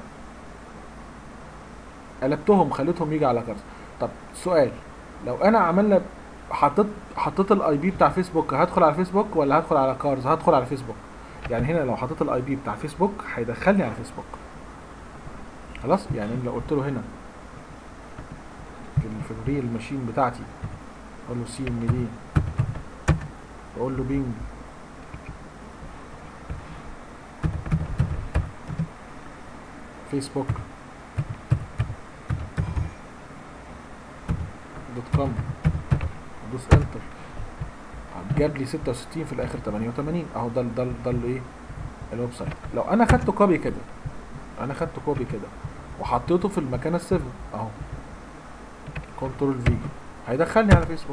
قلبتهم خليتهم يجي على كارت طب سؤال لو انا عملنا حطيت حطيت الاي بي بتاع فيسبوك هدخل على فيسبوك ولا هدخل على كارز هدخل على فيسبوك يعني هنا لو حطيت الاي بي بتاع فيسبوك هيدخلني على فيسبوك خلاص يعني لو قلت له هنا في ال- في الريل ماشين بتاعتي اقول له سي ام دي واقول له بينج فيسبوك دوت كوم ادوس انتر جاب لي 66 في الاخر 88 اهو ده ال- ده ال- ده الايه الويب سايت لو انا خدته كوبي كده انا خدته كوبي كده وحطيته في المكان السيفن اهو كنترول في هيدخلني على فيسبوك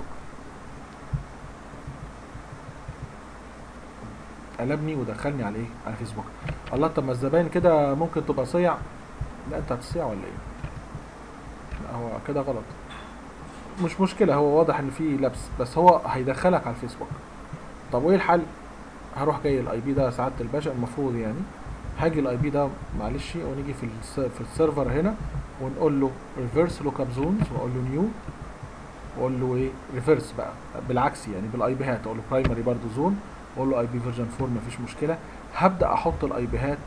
قلبني ودخلني على ايه على فيسبوك الله طب ما الزباين كده ممكن تبقى صيع لا انت هتصيع ولا ايه لا هو كده غلط مش مشكلة هو واضح ان في لبس بس هو هيدخلك على الفيسبوك طب وايه الحل هروح جاي الاي بي ده سعاده الباشا المفروض يعني هاجي الاي بي ده معلش ونيجي في الس- في السيرفر هنا ونقول له ريفرس لوك اب زونز واقول له نيو واقول له ايه ريفرس بقى بالعكس يعني بالاي بيهات اقول له برايمري برضه زون واقول له اي بي فيرجن 4 مفيش مشكله هبدا احط الاي بيهات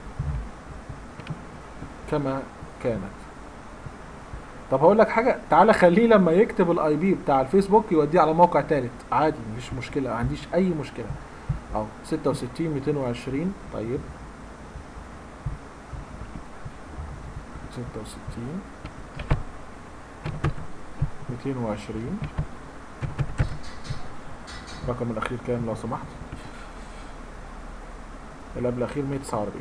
كما كانت طب هقول لك حاجه تعالى خليه لما يكتب الاي بي بتاع الفيسبوك يوديه على موقع تالت عادي مفيش مشكله ما عنديش اي مشكله اهو 66 220 طيب 66 220 الرقم الاخير كام لو سمحت اللي قبل الاخير 149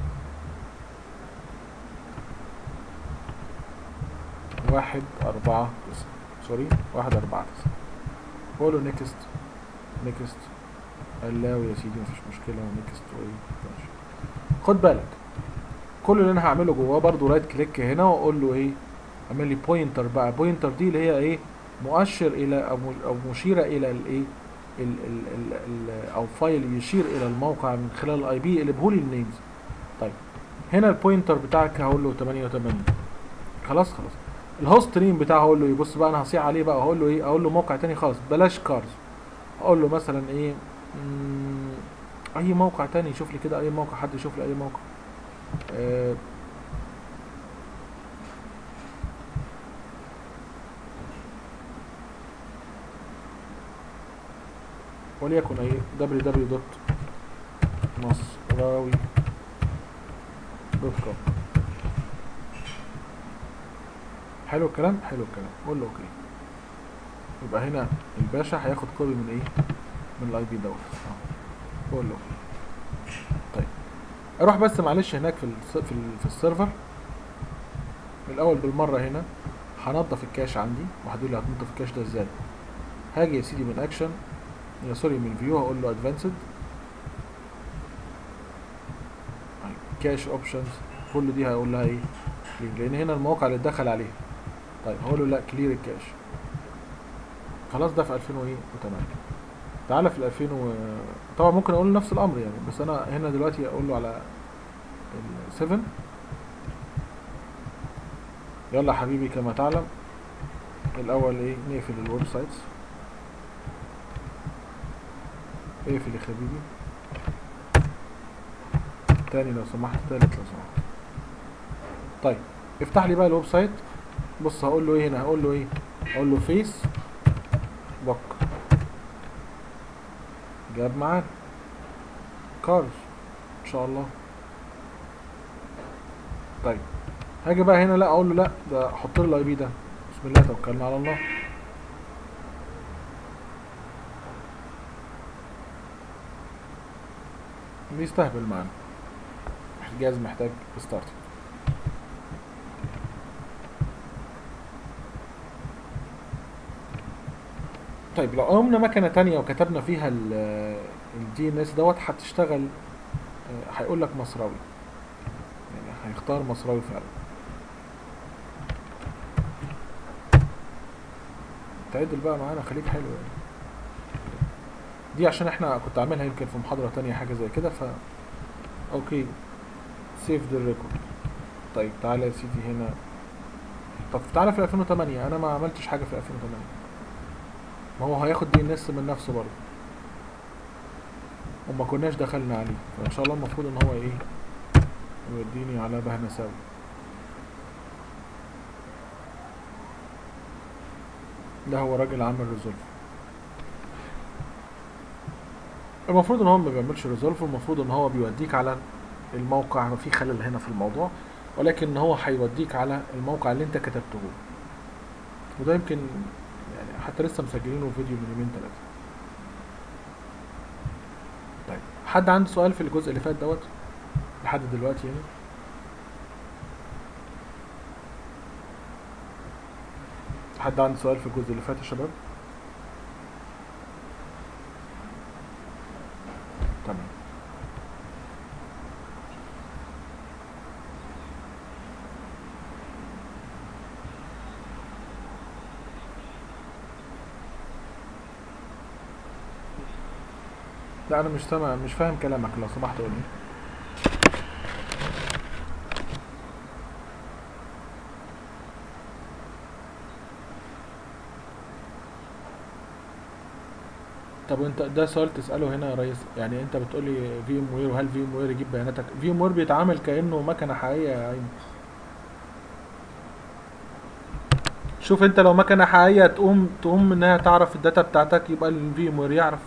واحد أربعة تسعة سوري واحد أربعة تسعة قولوا نيكست نيكست قلاوي يا سيدي مفيش مشكلة ونيكست وايه ماشي خد بالك كل اللي انا هعمله جواه برضو رايت كليك هنا واقول له ايه اعمل لي بوينتر بقى بوينتر دي اللي هي ايه مؤشر الى او م- او مشيره الى الايه ال ال ال ال او فايل يشير الى الموقع من خلال الاي بي يقلبه لي النيمز طيب هنا البوينتر بتاعك هقول له 88 خلاص خلاص الهوست نيم بتاعه هقول له ايه بص بقى انا هصيع عليه بقى هقول له ايه اقول له موقع تاني خالص بلاش كارز اقول له مثلا ايه مم، اي موقع تاني يشوف لي كده اي موقع حد يشوف لي اي موقع آه، وليكن ايه www.مصراوي.com حلو الكلام حلو الكلام قول له اوكي يبقى هنا الباشا هياخد كوبي من ايه من الاي بي دوت اه قول له اوكي طيب اروح بس معلش هناك في الس- في, ال- في السيرفر الاول بالمره هنا هنضف الكاش عندي وهتقول لي هتنضف الكاش ده ازاي هاجي يا سيدي من اكشن يا سوري من فيو هقول له ادفانسد كاش اوبشنز كل دي هقول لها ايه clear. لان هنا المواقع اللي اتدخل عليها طيب هقول له لا كلير الكاش خلاص ده في 2008 تعالى في ال 2000 و... طبعا ممكن اقول له نفس الامر يعني بس انا هنا دلوقتي اقول له على ال 7 يلا حبيبي كما تعلم الاول ايه نقفل الويب سايتس اقفل يا حبيبي تاني لو سمحت تالت لو سمحت طيب افتح لي بقى الويب سايت بص هقول له ايه هنا هقول له ايه هقول له فيس بوك جاب معانا كارز ان شاء الله طيب هاجي بقى هنا لا اقول له لا ده حط لي الاي بي ده بسم الله توكلنا على الله بيستهبل معانا الجهاز محتاج ستارت طيب لو قمنا مكنه تانية وكتبنا فيها الدي ان اس دوت هتشتغل آه، هيقول لك مصراوي يعني هيختار مصراوي فعلا تعدل بقى معانا خليك حلو يعني دي عشان احنا كنت عاملها يمكن في محاضرة تانية حاجة زي كده ف اوكي سيف ذا ريكورد طيب تعالى يا سيدي هنا طب تعالى في 2008 انا ما عملتش حاجة في 2008 ما هو هياخد دي ان اس من نفسه برضه وما كناش دخلنا عليه فان شاء الله المفروض ان هو ايه يوديني على بهنا سوي ده هو راجل عامل ريزولف المفروض ان هو ما بيعملش ريزولف المفروض ان هو بيوديك على الموقع في خلل هنا في الموضوع ولكن هو هيوديك على الموقع اللي انت كتبته وده يمكن يعني حتى لسه مسجلينه فيديو من يومين ثلاثه طيب حد عنده سؤال في الجزء اللي فات دوت لحد دلوقتي يعني حد عنده سؤال في الجزء اللي فات يا شباب تمام لا انا مش سامع مش فاهم كلامك لو سمحت قول لي طب انت ده سؤال تساله هنا يا ريس يعني انت بتقول لي في ام وير وهل في ام وير يجيب بياناتك في ام وير بيتعامل كانه مكنه حقيقيه يا ايمن شوف انت لو مكنه حقيقيه تقوم تقوم انها تعرف الداتا بتاعتك يبقى الفي ام وير يعرف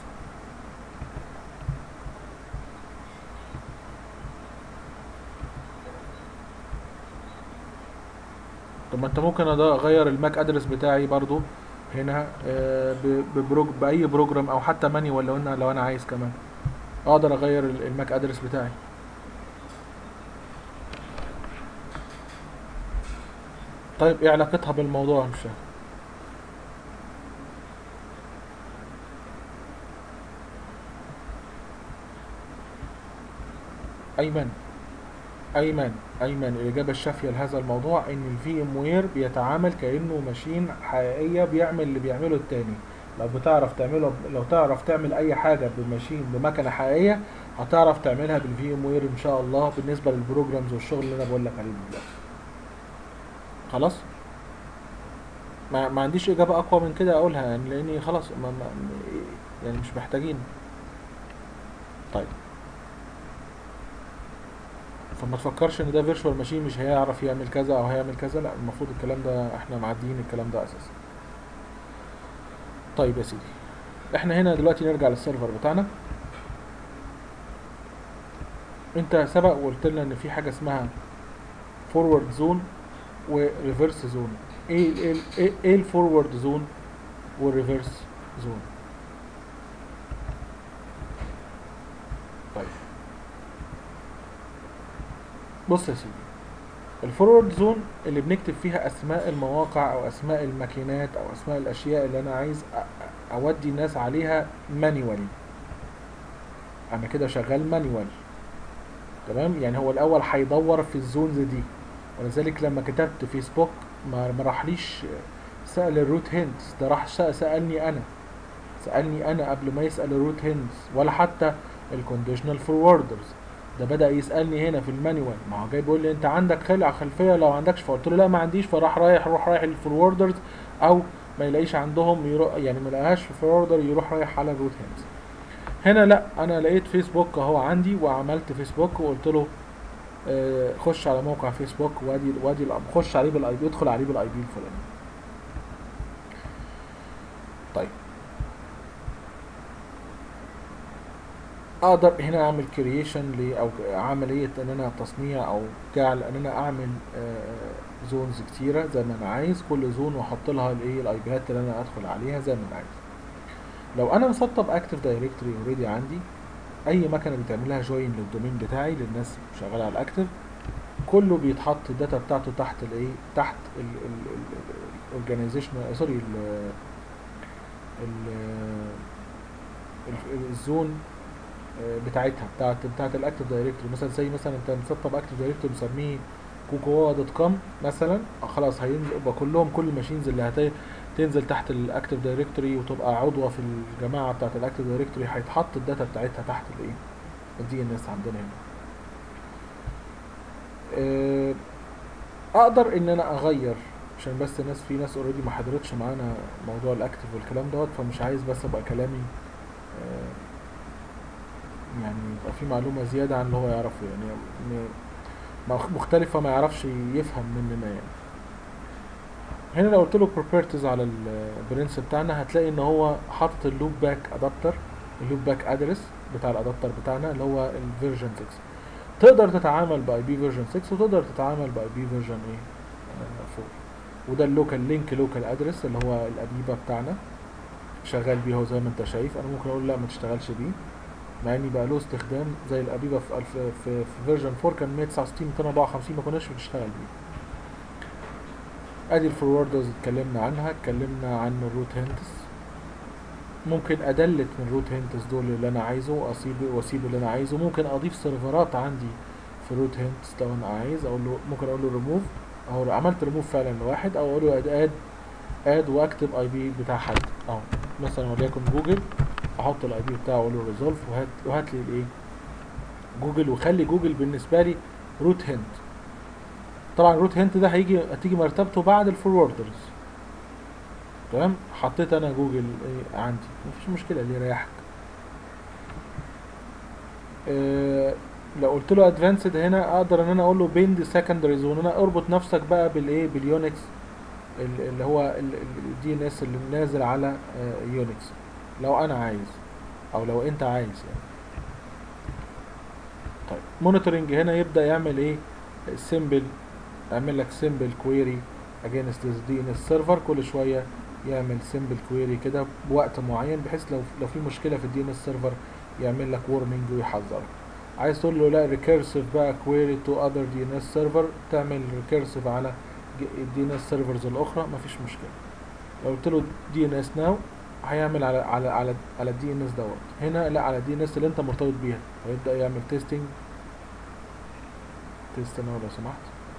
طب ما انت ممكن أض- اغير الماك ادرس بتاعي برضو هنا آه، ب- ببروج باي بروجرام او حتى مانيوال لو انا لو انا عايز كمان اقدر اغير ال- الماك ادرس بتاعي طيب ايه علاقتها بالموضوع مش فاهم ايمن ايمن ايمن الاجابه الشافيه لهذا الموضوع ان الفي ام وير بيتعامل كانه ماشين حقيقيه بيعمل اللي بيعمله التاني لو بتعرف تعمله لو تعرف تعمل اي حاجه بماشين بمكنه حقيقيه هتعرف تعملها بالفي ام وير ان شاء الله بالنسبه للبروجرامز والشغل اللي انا بقول لك عليه دلوقتي خلاص ما, ما عنديش اجابه اقوى من كده اقولها يعني لاني خلاص ما ما يعني مش محتاجين طيب فما تفكرش ان ده فيرتشوال ماشين مش هيعرف يعمل كذا او هيعمل كذا لا المفروض الكلام ده احنا معديين الكلام ده اساسا طيب يا سيدي احنا هنا دلوقتي نرجع للسيرفر بتاعنا انت سبق وقلت لنا ان في حاجه اسمها فورورد زون وريفرس زون ايه ايه ايه, إيه الفورورد زون والريفرس زون طيب بص يا سيدي الفورورد زون اللي بنكتب فيها اسماء المواقع او اسماء الماكينات او اسماء الاشياء اللي انا عايز أ- أ- اودي الناس عليها مانيوالي انا كده شغال مانيوال تمام يعني هو الاول هيدور في الزونز دي ولذلك لما كتبت فيسبوك ما ما راحليش سأل الروت هندز ده راح سأ- سألني انا سألني انا قبل ما يسأل الروت هندز ولا حتى الكونديشنال فوروردرز ده بدأ يسألني هنا في المانيوال ما هو جاي بيقول لي انت عندك خلع خلفية لو عندكش فقلت له لا ما عنديش فراح رايح روح رايح للفوروردرز او ما يلاقيش عندهم يروح يعني ما لقاهاش في فوروردر يروح رايح على الروت هندز هنا لا انا لقيت فيسبوك اهو عندي وعملت فيسبوك وقلت له آه، خش على موقع فيسبوك وادي وادي الأب- خش عليه بالاي بي ادخل عليه بالاي بي الفلاني طيب اقدر هنا اعمل كرييشن ل او عمليه ان انا تصنيع او جعل ان انا اعمل زونز كتيره زي ما انا عايز كل زون واحط لها الايه الاي بيات اللي انا ادخل عليها زي ما انا عايز لو انا مسطب اكتف دايركتوري اوريدي عندي اي مكنه بتعمل لها جوين للدومين بتاعي للناس شغاله على الاكتف كله بيتحط الداتا بتاعته تحت الايه تحت الاورجانيزيشن سوري ال ال- الزون آه، بتاعتها بتاعت بتاعت الاكتف دايركتوري مثلا زي مثلا انت مسطب اكتف دايركتوري مسميه كوكوا دوت كوم مثلا آه، خلاص هينزل يبقى كلهم كل الماشينز اللي هت تنزل تحت الاكتف دايركتوري وتبقى عضوه في الجماعه بتاعت الاكتف دايركتوري هيتحط الداتا بتاعتها تحت الايه الدي ان اس عندنا هنا آه، اقدر ان انا اغير عشان بس ناس في ناس اوريدي ما حضرتش معانا موضوع الاكتف والكلام دوت فمش عايز بس ابقى كلامي آه، يعني يبقى في معلومه زياده عن اللي هو يعرفه يعني م- مخ- مختلفه ما يعرفش يفهم مننا يعني هنا لو قلت له properties على البرنس بتاعنا هتلاقي ان هو حاطط اللوب باك ادابتر اللوب باك ادرس بتاع الادابتر بتاعنا اللي هو الفيرجن 6 تقدر تتعامل باي بي فيرجن 6 وتقدر تتعامل باي بي فيرجن ايه آه، 4 وده اللوكال لينك لوكال ادرس اللي هو الابيبه بتاعنا شغال بيه هو زي ما انت شايف انا ممكن اقول لا ما تشتغلش بيه مع ان بقى له استخدام زي الابيبه في الف في, في فيرجن 4 كان 169 254 ما كناش بنشتغل بيه ادي الفوروردرز اتكلمنا عنها اتكلمنا عن الروت هنتس ممكن ادلت من روت هنتس دول اللي انا عايزه واسيب واسيب اللي انا عايزه ممكن اضيف سيرفرات عندي في روت هنتس لو انا عايز اقول له ممكن اقول له ريموف او عملت ريموف فعلا لواحد او اقول له اد اد اد واكتب اي بي بتاع حد اهو مثلا وليكن جوجل اهو احط الاي بي بتاعه واقول له ريزولف وهات وهات لي الايه جوجل وخلي جوجل بالنسبه لي روت هنت طبعا روت هنت ده هيجي هتيجي مرتبته بعد الفوروردرز تمام حطيت انا جوجل ايه عندي مفيش مشكله اللي يريحك آه لو قلت له ادفانسد هنا اقدر ان انا اقول له بيند سكندري زون انا اربط نفسك بقى بالايه باليونكس ال- اللي هو الدي ان اس اللي نازل على يونكس لو انا عايز او لو انت عايز يعني طيب مونيتورنج هنا يبدا يعمل ايه سيمبل يعمل لك سيمبل كويري اجينست دي ان اس سيرفر كل شويه يعمل سيمبل كويري كده بوقت معين بحيث لو لو في مشكله في الدي ان اس سيرفر يعمل لك وورنينج ويحذرك عايز تقول له لا ريكيرسيف بقى كويري تو اذر دي ان اس سيرفر تعمل ريكيرسيف على الدي ان اس سيرفرز الاخرى مفيش مشكله لو قلت له دي ان اس ناو هيعمل على على على على الدي ان اس دوت هنا لا على الدي ان اس اللي انت مرتبط بيها هيبدا يعمل تيستنج تيست ناو لو سمحت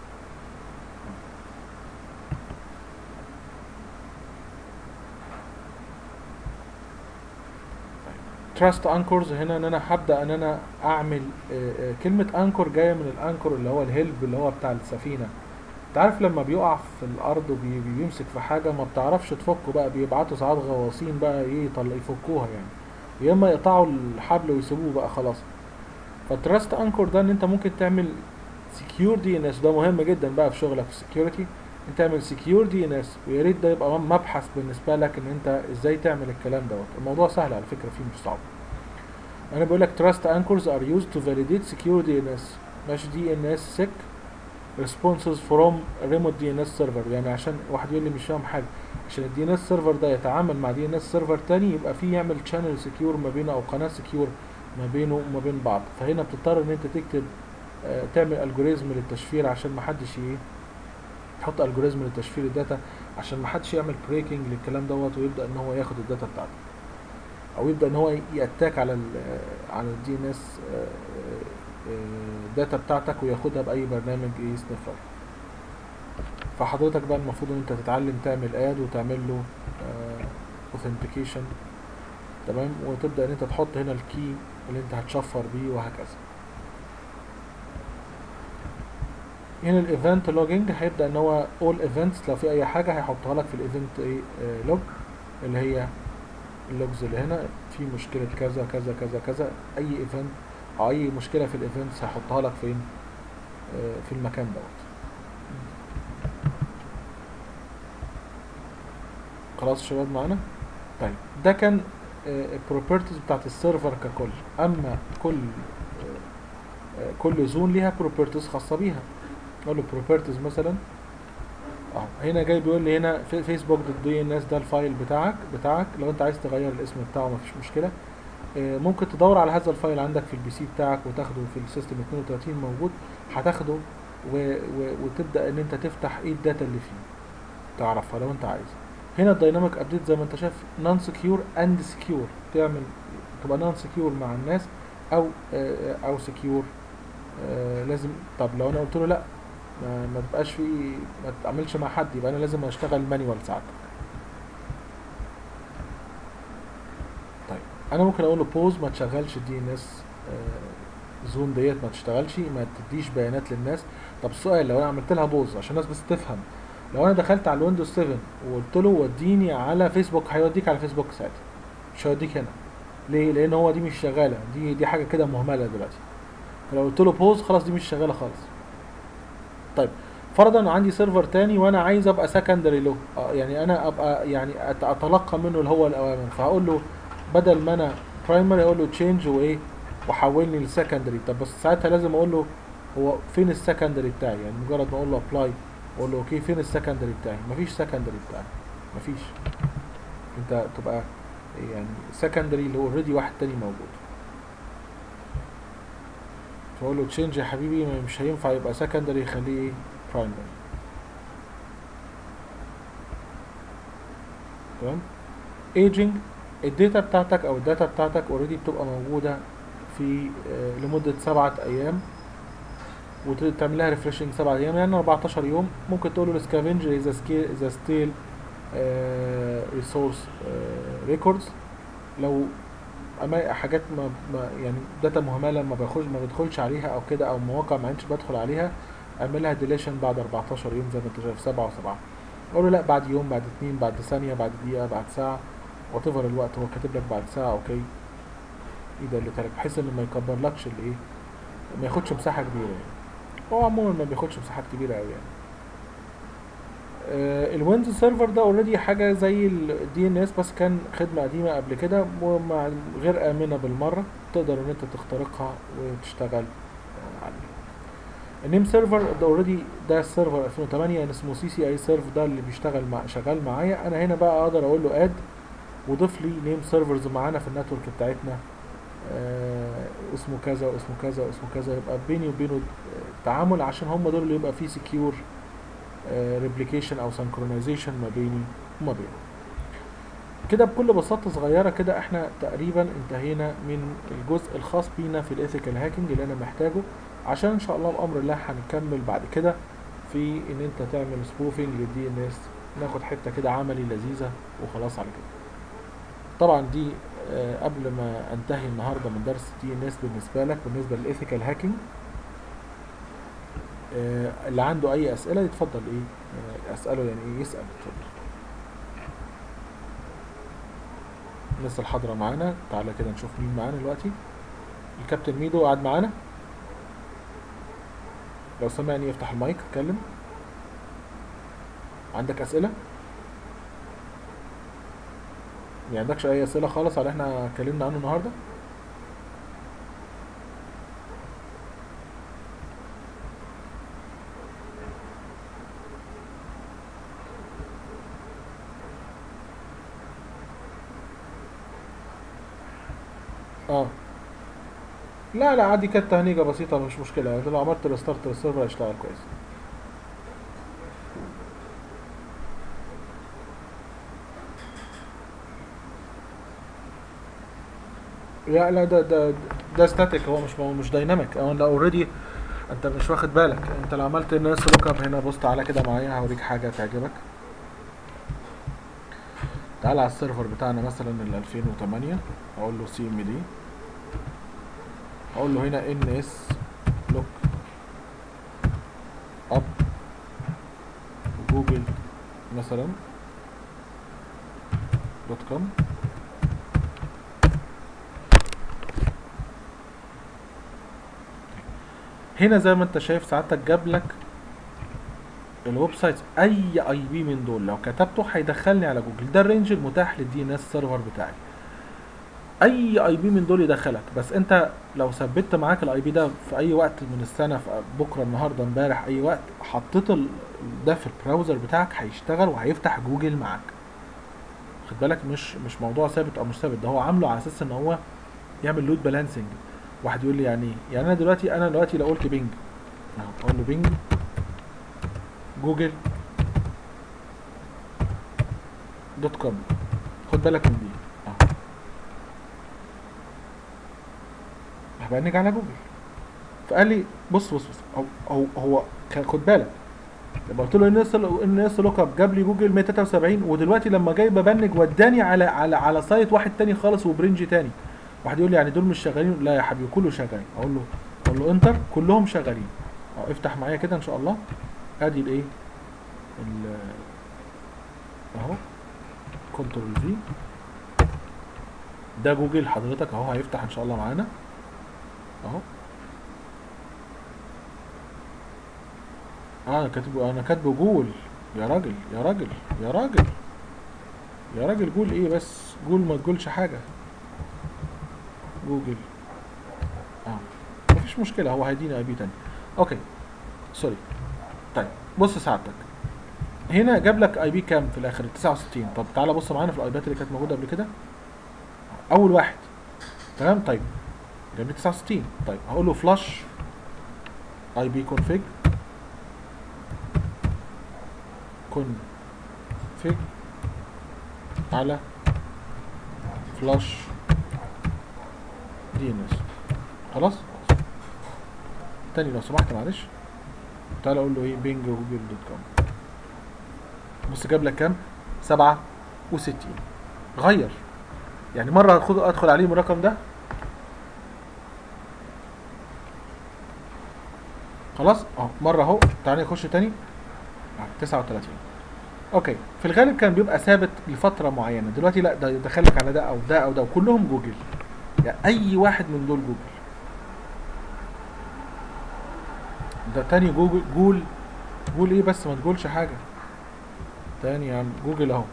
تراست انكورز هنا ان انا هبدا ان انا اعمل آه، آه، كلمه انكور جايه من الانكور اللي هو الهيلب اللي هو بتاع السفينه انت عارف لما بيقع في الارض وبيمسك في حاجه ما بتعرفش تفكه بقى بيبعتوا ساعات غواصين بقى ايه يطل يفكوها يعني يا اما يقطعوا الحبل ويسيبوه بقى خلاص فالتراست انكور ده ان انت ممكن تعمل سكيور دي ان اس ده مهم جدا بقى في شغلك في السكيورتي انت تعمل سكيور دي ان اس ويا ريت ده يبقى مبحث بالنسبه لك ان انت ازاي تعمل الكلام دوت الموضوع سهل على فكره فيه مش صعب انا بقول لك trust anchors are used to validate secure DNS مش DNS sec responses from remote DNS server يعني عشان واحد يقول لي مش فاهم حاجه عشان ال DNS server ده يتعامل مع DNS server تاني يبقى فيه يعمل channel secure ما بينه او قناه secure ما بينه وما بين بعض فهنا بتضطر ان انت تكتب آه، تعمل الجوريزم للتشفير عشان ما حدش ايه تحط الجوريزم لتشفير الداتا عشان ما حدش يعمل بريكنج للكلام دوت ويبدا ان هو ياخد الداتا بتاعته او يبدا ان هو ياتاك على ال على الدي ان اس داتا بتاعتك وياخدها باي برنامج ايه سنيفر فحضرتك بقى المفروض ان انت تتعلم تعمل اد وتعمل له اوثنتيكيشن تمام وتبدا ان انت تحط هنا الكي اللي انت هتشفر بيه وهكذا هنا الايفنت لوجينج هيبدا ان هو اول ايفنتس لو في اي حاجه هيحطها لك في الايفنت ايه لوج اللي هي اللوجز اللي هنا في مشكله كذا كذا كذا كذا اي ايفنت او اي مشكله في الايفنتس هيحطها لك فين آه، في المكان دوت خلاص يا شباب معانا طيب ده كان البروبرتيز بتاعت السيرفر ككل اما كل آه، آه، كل زون ليها بروبرتيز خاصه بيها اقول له بروبرتيز مثلا اهو هنا جاي بيقول لي هنا في فيسبوك دوت دي ان اس ده الفايل بتاعك بتاعك لو انت عايز تغير الاسم بتاعه مفيش مشكله آه، ممكن تدور على هذا الفايل عندك في البي سي بتاعك وتاخده في السيستم 32 موجود هتاخده و... و... وتبدا ان انت تفتح ايه الداتا اللي فيه تعرفها لو انت عايز هنا الدايناميك ابديت زي ما انت شايف نون سكيور اند سكيور تعمل تبقى نون سكيور مع الناس او آه، او سكيور لازم طب لو انا قلت له لا ما, ما تبقاش في ما تتعاملش مع حد يبقى انا لازم اشتغل مانيوال ساعتك طيب انا ممكن اقول له بوز ما تشغلش الدي ان اس زون ديت ما تشتغلش ما تديش بيانات للناس طب السؤال لو انا عملت لها بوز عشان الناس بس تفهم لو انا دخلت على الويندوز 7 وقلت له وديني على فيسبوك هيوديك على فيسبوك ساعتها مش هيوديك هنا ليه لان هو دي مش شغاله دي دي حاجه كده مهمله دلوقتي فلو قلت له بوز خلاص دي مش شغاله خالص طيب فرضا عندي سيرفر تاني وانا عايز ابقى سكندري له آه، يعني انا ابقى يعني أت- اتلقى منه اللي هو الاوامر فهقول له بدل ما انا برايمري اقول له تشينج وايه وحولني لسكندري طب بس ساعتها لازم اقول له هو فين السكندري بتاعي يعني مجرد ما اقول له ابلاي اقول له اوكي فين السكندري بتاعي مفيش سكندري بتاعي مفيش انت تبقى يعني سكندري اللي اوريدي واحد تاني موجود فاقول له تشينج يا حبيبي ما- مش هينفع يبقى سكندري خليه ايه برايمري تمام ايجنج الداتا بتاعتك او الداتا بتاعتك اوريدي بتبقى موجوده في آه، لمده سبعة ايام وتعمل لها ريفرشنج سبعة ايام يعني 14 يوم ممكن تقول له السكافنجر اذا سكيل اذا ستيل ريسورس ريكوردز لو أما حاجات ما, ما يعني داتا مهمله ما باخدش ما بدخلش عليها او كده او مواقع ما عدتش بدخل عليها اعملها ديليشن بعد 14 يوم زي ما انت شايف 7 و7 اقول له لا بعد يوم بعد اتنين بعد ثانيه بعد دقيقه بعد ساعه وات الوقت هو كاتب لك بعد ساعه اوكي ايه ده اللي تلك بحيث انه ما يكبرلكش الايه ما ياخدش مساحه كبيره يعني هو عموما ما بياخدش مساحات كبيره قوي يعني الويندوز سيرفر ده اوريدي حاجه زي الدي ان اس بس كان خدمه قديمه قبل كده ومع غير امنه بالمره تقدر ان انت تخترقها وتشتغل آه، عليها النيم سيرفر ده اوريدي ده السيرفر 2008 يعني اسمه سي سي اي سيرف ده اللي بيشتغل مع شغال معايا انا هنا بقى اقدر اقول له اد وضيف لي نيم سيرفرز معانا في النتورك بتاعتنا آه اسمه كذا واسمه كذا واسمه كذا يبقى بيني وبينه تعامل عشان هم دول اللي يبقى فيه سكيور ريبليكيشن او سنكرونايزيشن ما بيني وما بينه كده بكل بساطة صغيرة كده احنا تقريبا انتهينا من الجزء الخاص بينا في الايثيكال هاكينج اللي انا محتاجه عشان ان شاء الله بامر الله هنكمل بعد كده في ان انت تعمل سبوفنج للدي ان اس ناخد حتة كده عملي لذيذة وخلاص على كده طبعا دي آه قبل ما انتهي النهارده من درس دي ان اس بالنسبة لك بالنسبة للايثيكال هاكينج آه اللي عنده اي اسئله يتفضل ايه آه اساله يعني ايه يسال اتفضل الناس الحاضره معانا تعالى كده نشوف مين معانا دلوقتي الكابتن ميدو قاعد معانا لو سمعني يفتح المايك اتكلم عندك اسئله ما عندكش اي اسئله خالص على اللي احنا اتكلمنا عنه النهارده اه لا لا عادي كانت تهنيجه بسيطه مش مشكله انت لو عملت ريستارت للسيرفر هيشتغل كويس لا لا ده ده ده ستاتيك هو مش مش دايناميك هو اوريدي انت مش واخد بالك انت لو عملت الناس لوك اب هنا بص تعالى كده معايا هوريك حاجه تعجبك تعالى على السيرفر بتاعنا مثلا ال 2008 اقول له سي ام دي اقول له هنا ان اس لوك اب جوجل مثلا دوت كوم هنا زي ما انت شايف سعادتك جاب لك الويب سايت اي اي بي من دول لو كتبته هيدخلني على جوجل ده الرينج المتاح للدي ان اس سيرفر بتاعي اي اي بي من دول يدخلك بس انت لو ثبت معاك الاي بي ده في اي وقت من السنه في بكره النهارده امبارح اي وقت حطيت ده في البراوزر بتاعك هيشتغل وهيفتح جوجل معاك خد بالك مش مش موضوع ثابت او مش ثابت ده هو عامله على اساس ان هو يعمل لود بالانسنج واحد يقول لي يعني ايه يعني انا دلوقتي انا دلوقتي لو قلت بينج اقول له بينج جوجل دوت كوم خد بالك من دي اهو هبنج على جوجل فقال لي بص بص بص هو هو, هو خد بالك لما قلت له ان اس ان اس لوك اب جاب لي جوجل 173 ودلوقتي لما جاي ببنج وداني على على على سايت واحد تاني خالص وبرنج تاني واحد يقول لي يعني دول مش شغالين لا يا حبيبي كله شغال اقول له اقول له انتر كلهم شغالين اهو افتح معايا كده ان شاء الله ادي الايه اهو كنترول في ده جوجل حضرتك اهو هيفتح ان شاء الله معانا اهو اه انا كاتبه انا كاتبه جول يا راجل يا راجل يا راجل يا راجل جول ايه بس جول ما تقولش حاجه جوجل اه مفيش مشكله هو هيدينا اي بي تاني اوكي سوري طيب بص سعادتك هنا جاب لك اي بي كام في الاخر 69 طب تعالى بص معانا في الايبات اللي كانت موجوده قبل كده اول واحد تمام طيب جاب لي 69 طيب هقول له فلاش اي بي كونفيج كونفيج على فلاش دي ان اس خلاص تاني لو سمحت معلش تعالى اقول له ايه بينج جوجل دوت كوم بص جاب لك كام سبعة وستين غير يعني مره خد ادخل عليه من الرقم ده خلاص اهو مره اهو تعالى نخش تاني آه، 39 اوكي في الغالب كان بيبقى ثابت لفتره معينه دلوقتي لا ده يدخلك على ده او ده او ده وكلهم جوجل يعني اي واحد من دول جوجل ده تاني جوجل جول جول ايه بس ما تقولش حاجه تاني يا عم جوجل اهو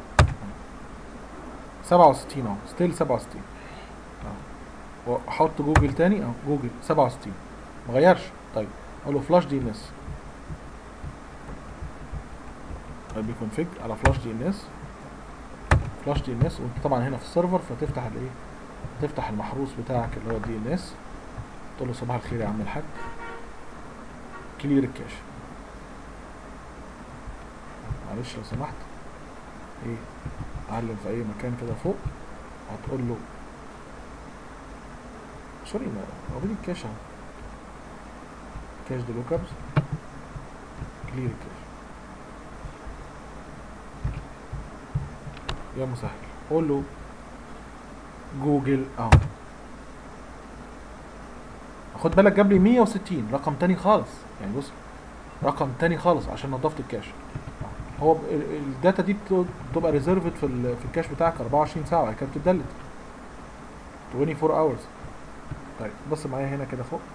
67 اهو ستيل 67 اهو واحط جوجل تاني اهو جوجل 67 ما غيرش طيب اقول له فلاش دي ان اس طيب بيكونفيج على فلاش دي ان اس فلاش دي ان اس وانت طبعا هنا في السيرفر فتفتح الايه تفتح المحروس بتاعك اللي هو الدي ان اس تقول له صباح الخير يا عم الحاج كلير الكاش معلش لو سمحت ايه اعلم في اي مكان كده فوق هتقول له سوري ما موجود الكاش اهو كاش دي لوك ابس كلير الكاش يا مسهل قول له جوجل اهو خد بالك جاب لي 160 رقم تاني خالص يعني بص رقم تاني خالص عشان نظافه الكاش هو ب- ال- الداتا دي بت- بتبقى ريزيرفد في ال- في الكاش بتاعك 24 ساعه وبعد كده بتدلت 24 اورز طيب بص معايا هنا كده فوق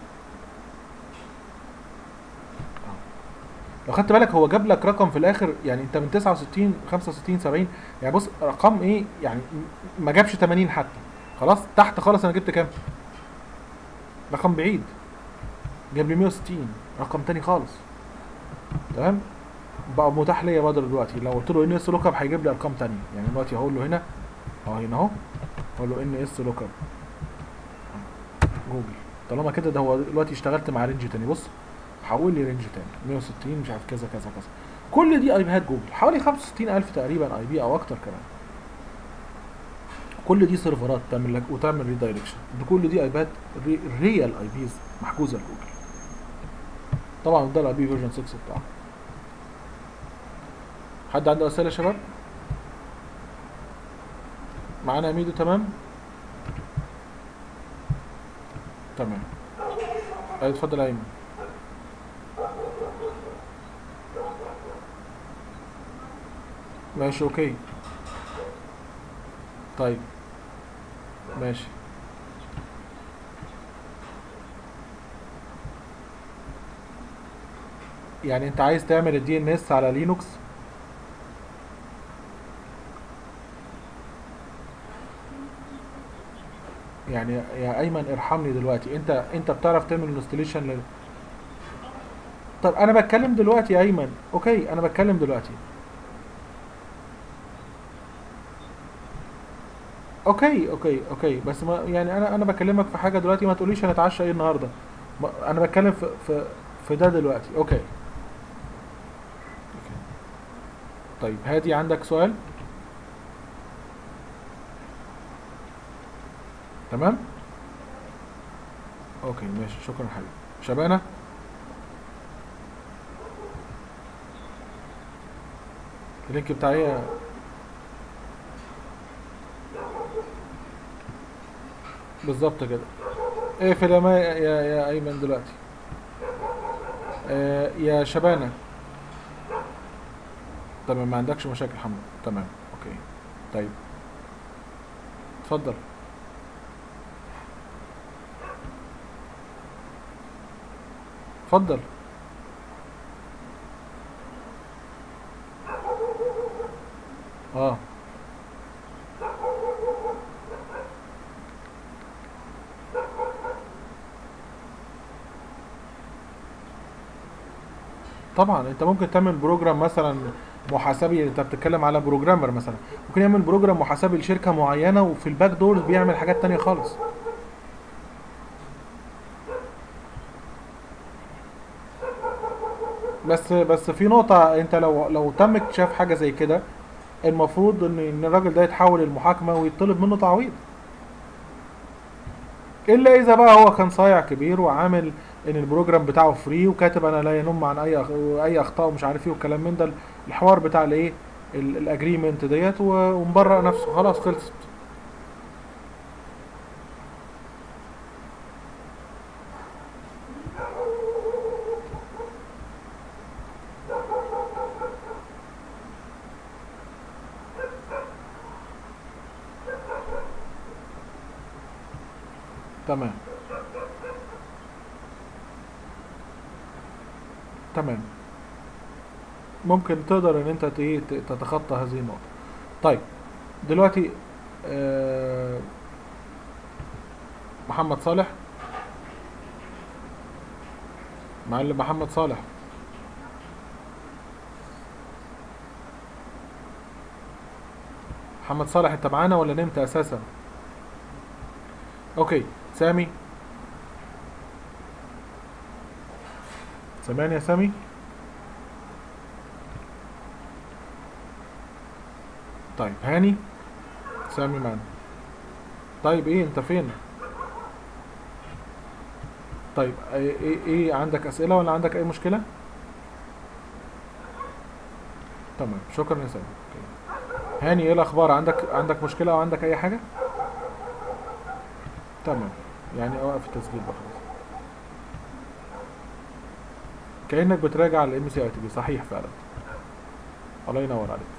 أهو. لو خدت بالك هو جاب لك رقم في الاخر يعني انت من 69 65 70 يعني بص رقم ايه يعني م- ما جابش 80 حتى خلاص تحت خالص انا جبت كام رقم بعيد جاب لي 160 رقم تاني خالص تمام بقى متاح ليا بدر دلوقتي لو قلت له ان اس لوك اب هيجيب لي ارقام تانية يعني دلوقتي هقول له هنا اهو هنا اهو اقول له ان اس لوك اب جوجل طالما كده ده هو دلوقتي اشتغلت مع رينج تاني بص حول لي رينج تاني 160 مش عارف كذا كذا كذا كل دي اي بيهات جوجل حوالي 65000 تقريبا اي بي او اكتر كمان كل دي سيرفرات تعمل لك وتعمل ريدايركشن دي كل دي ايباد ري ريال اي بيز محجوزه لجوجل طبعا ده الاي بي فيرجن 6 بتاعه حد عنده اسئله يا شباب معانا ميدو تمام تمام ايوه اتفضل يا ايمن ماشي اوكي طيب ماشي يعني انت عايز تعمل الدي ان اس على لينوكس يعني يا ايمن ارحمني دلوقتي انت انت بتعرف تعمل انستليشن لل طب انا بتكلم دلوقتي يا ايمن اوكي انا بتكلم دلوقتي اوكي اوكي اوكي بس ما يعني انا انا بكلمك في حاجه دلوقتي ما تقوليش هنتعشى ايه النهارده ما- انا بتكلم في في في ده دلوقتي اوكي أوكي. طيب هادي عندك سؤال تمام اوكي ماشي شكرا حبيبي شبانه اللينك بتاع ايه بالظبط كده اقفل يا ما يا يا ايمن دلوقتي آه يا شبانه تمام ما عندكش مشاكل حمد تمام اوكي طيب اتفضل اتفضل اه طبعا انت ممكن تعمل بروجرام مثلا محاسبي انت بتتكلم على بروجرامر مثلا ممكن يعمل بروجرام محاسبي لشركه معينه وفي الباك دورز بيعمل حاجات تانية خالص بس بس في نقطة انت لو لو تم اكتشاف حاجة زي كده المفروض ان ان الراجل ده يتحول المحاكمة ويطلب منه تعويض الا اذا بقى هو كان صايع كبير وعامل ان البروجرام بتاعه فري وكاتب انا لا ينم عن اي أخ- اي اخطاء ومش عارف ايه والكلام من ده الحوار بتاع الايه الاجريمنت ديت و- ومبرر نفسه خلاص خلصت تمام تمام ممكن تقدر ان انت ت- ايه ت- تتخطى هذه النقطة طيب دلوقتي آه، محمد صالح معلم محمد صالح محمد صالح انت معانا ولا نمت اساسا اوكي سامي سامعني يا سامي طيب هاني سامي معانا طيب ايه انت فين طيب ايه ايه, إيه عندك اسئله ولا عندك اي مشكله تمام شكرا يا سامي أوكي. هاني ايه الاخبار عندك عندك مشكله او عندك اي حاجه تمام يعني اوقف التسجيل بقى خلاص كانك بتراجع الام سي اي تي بي صحيح فعلا الله ينور عليك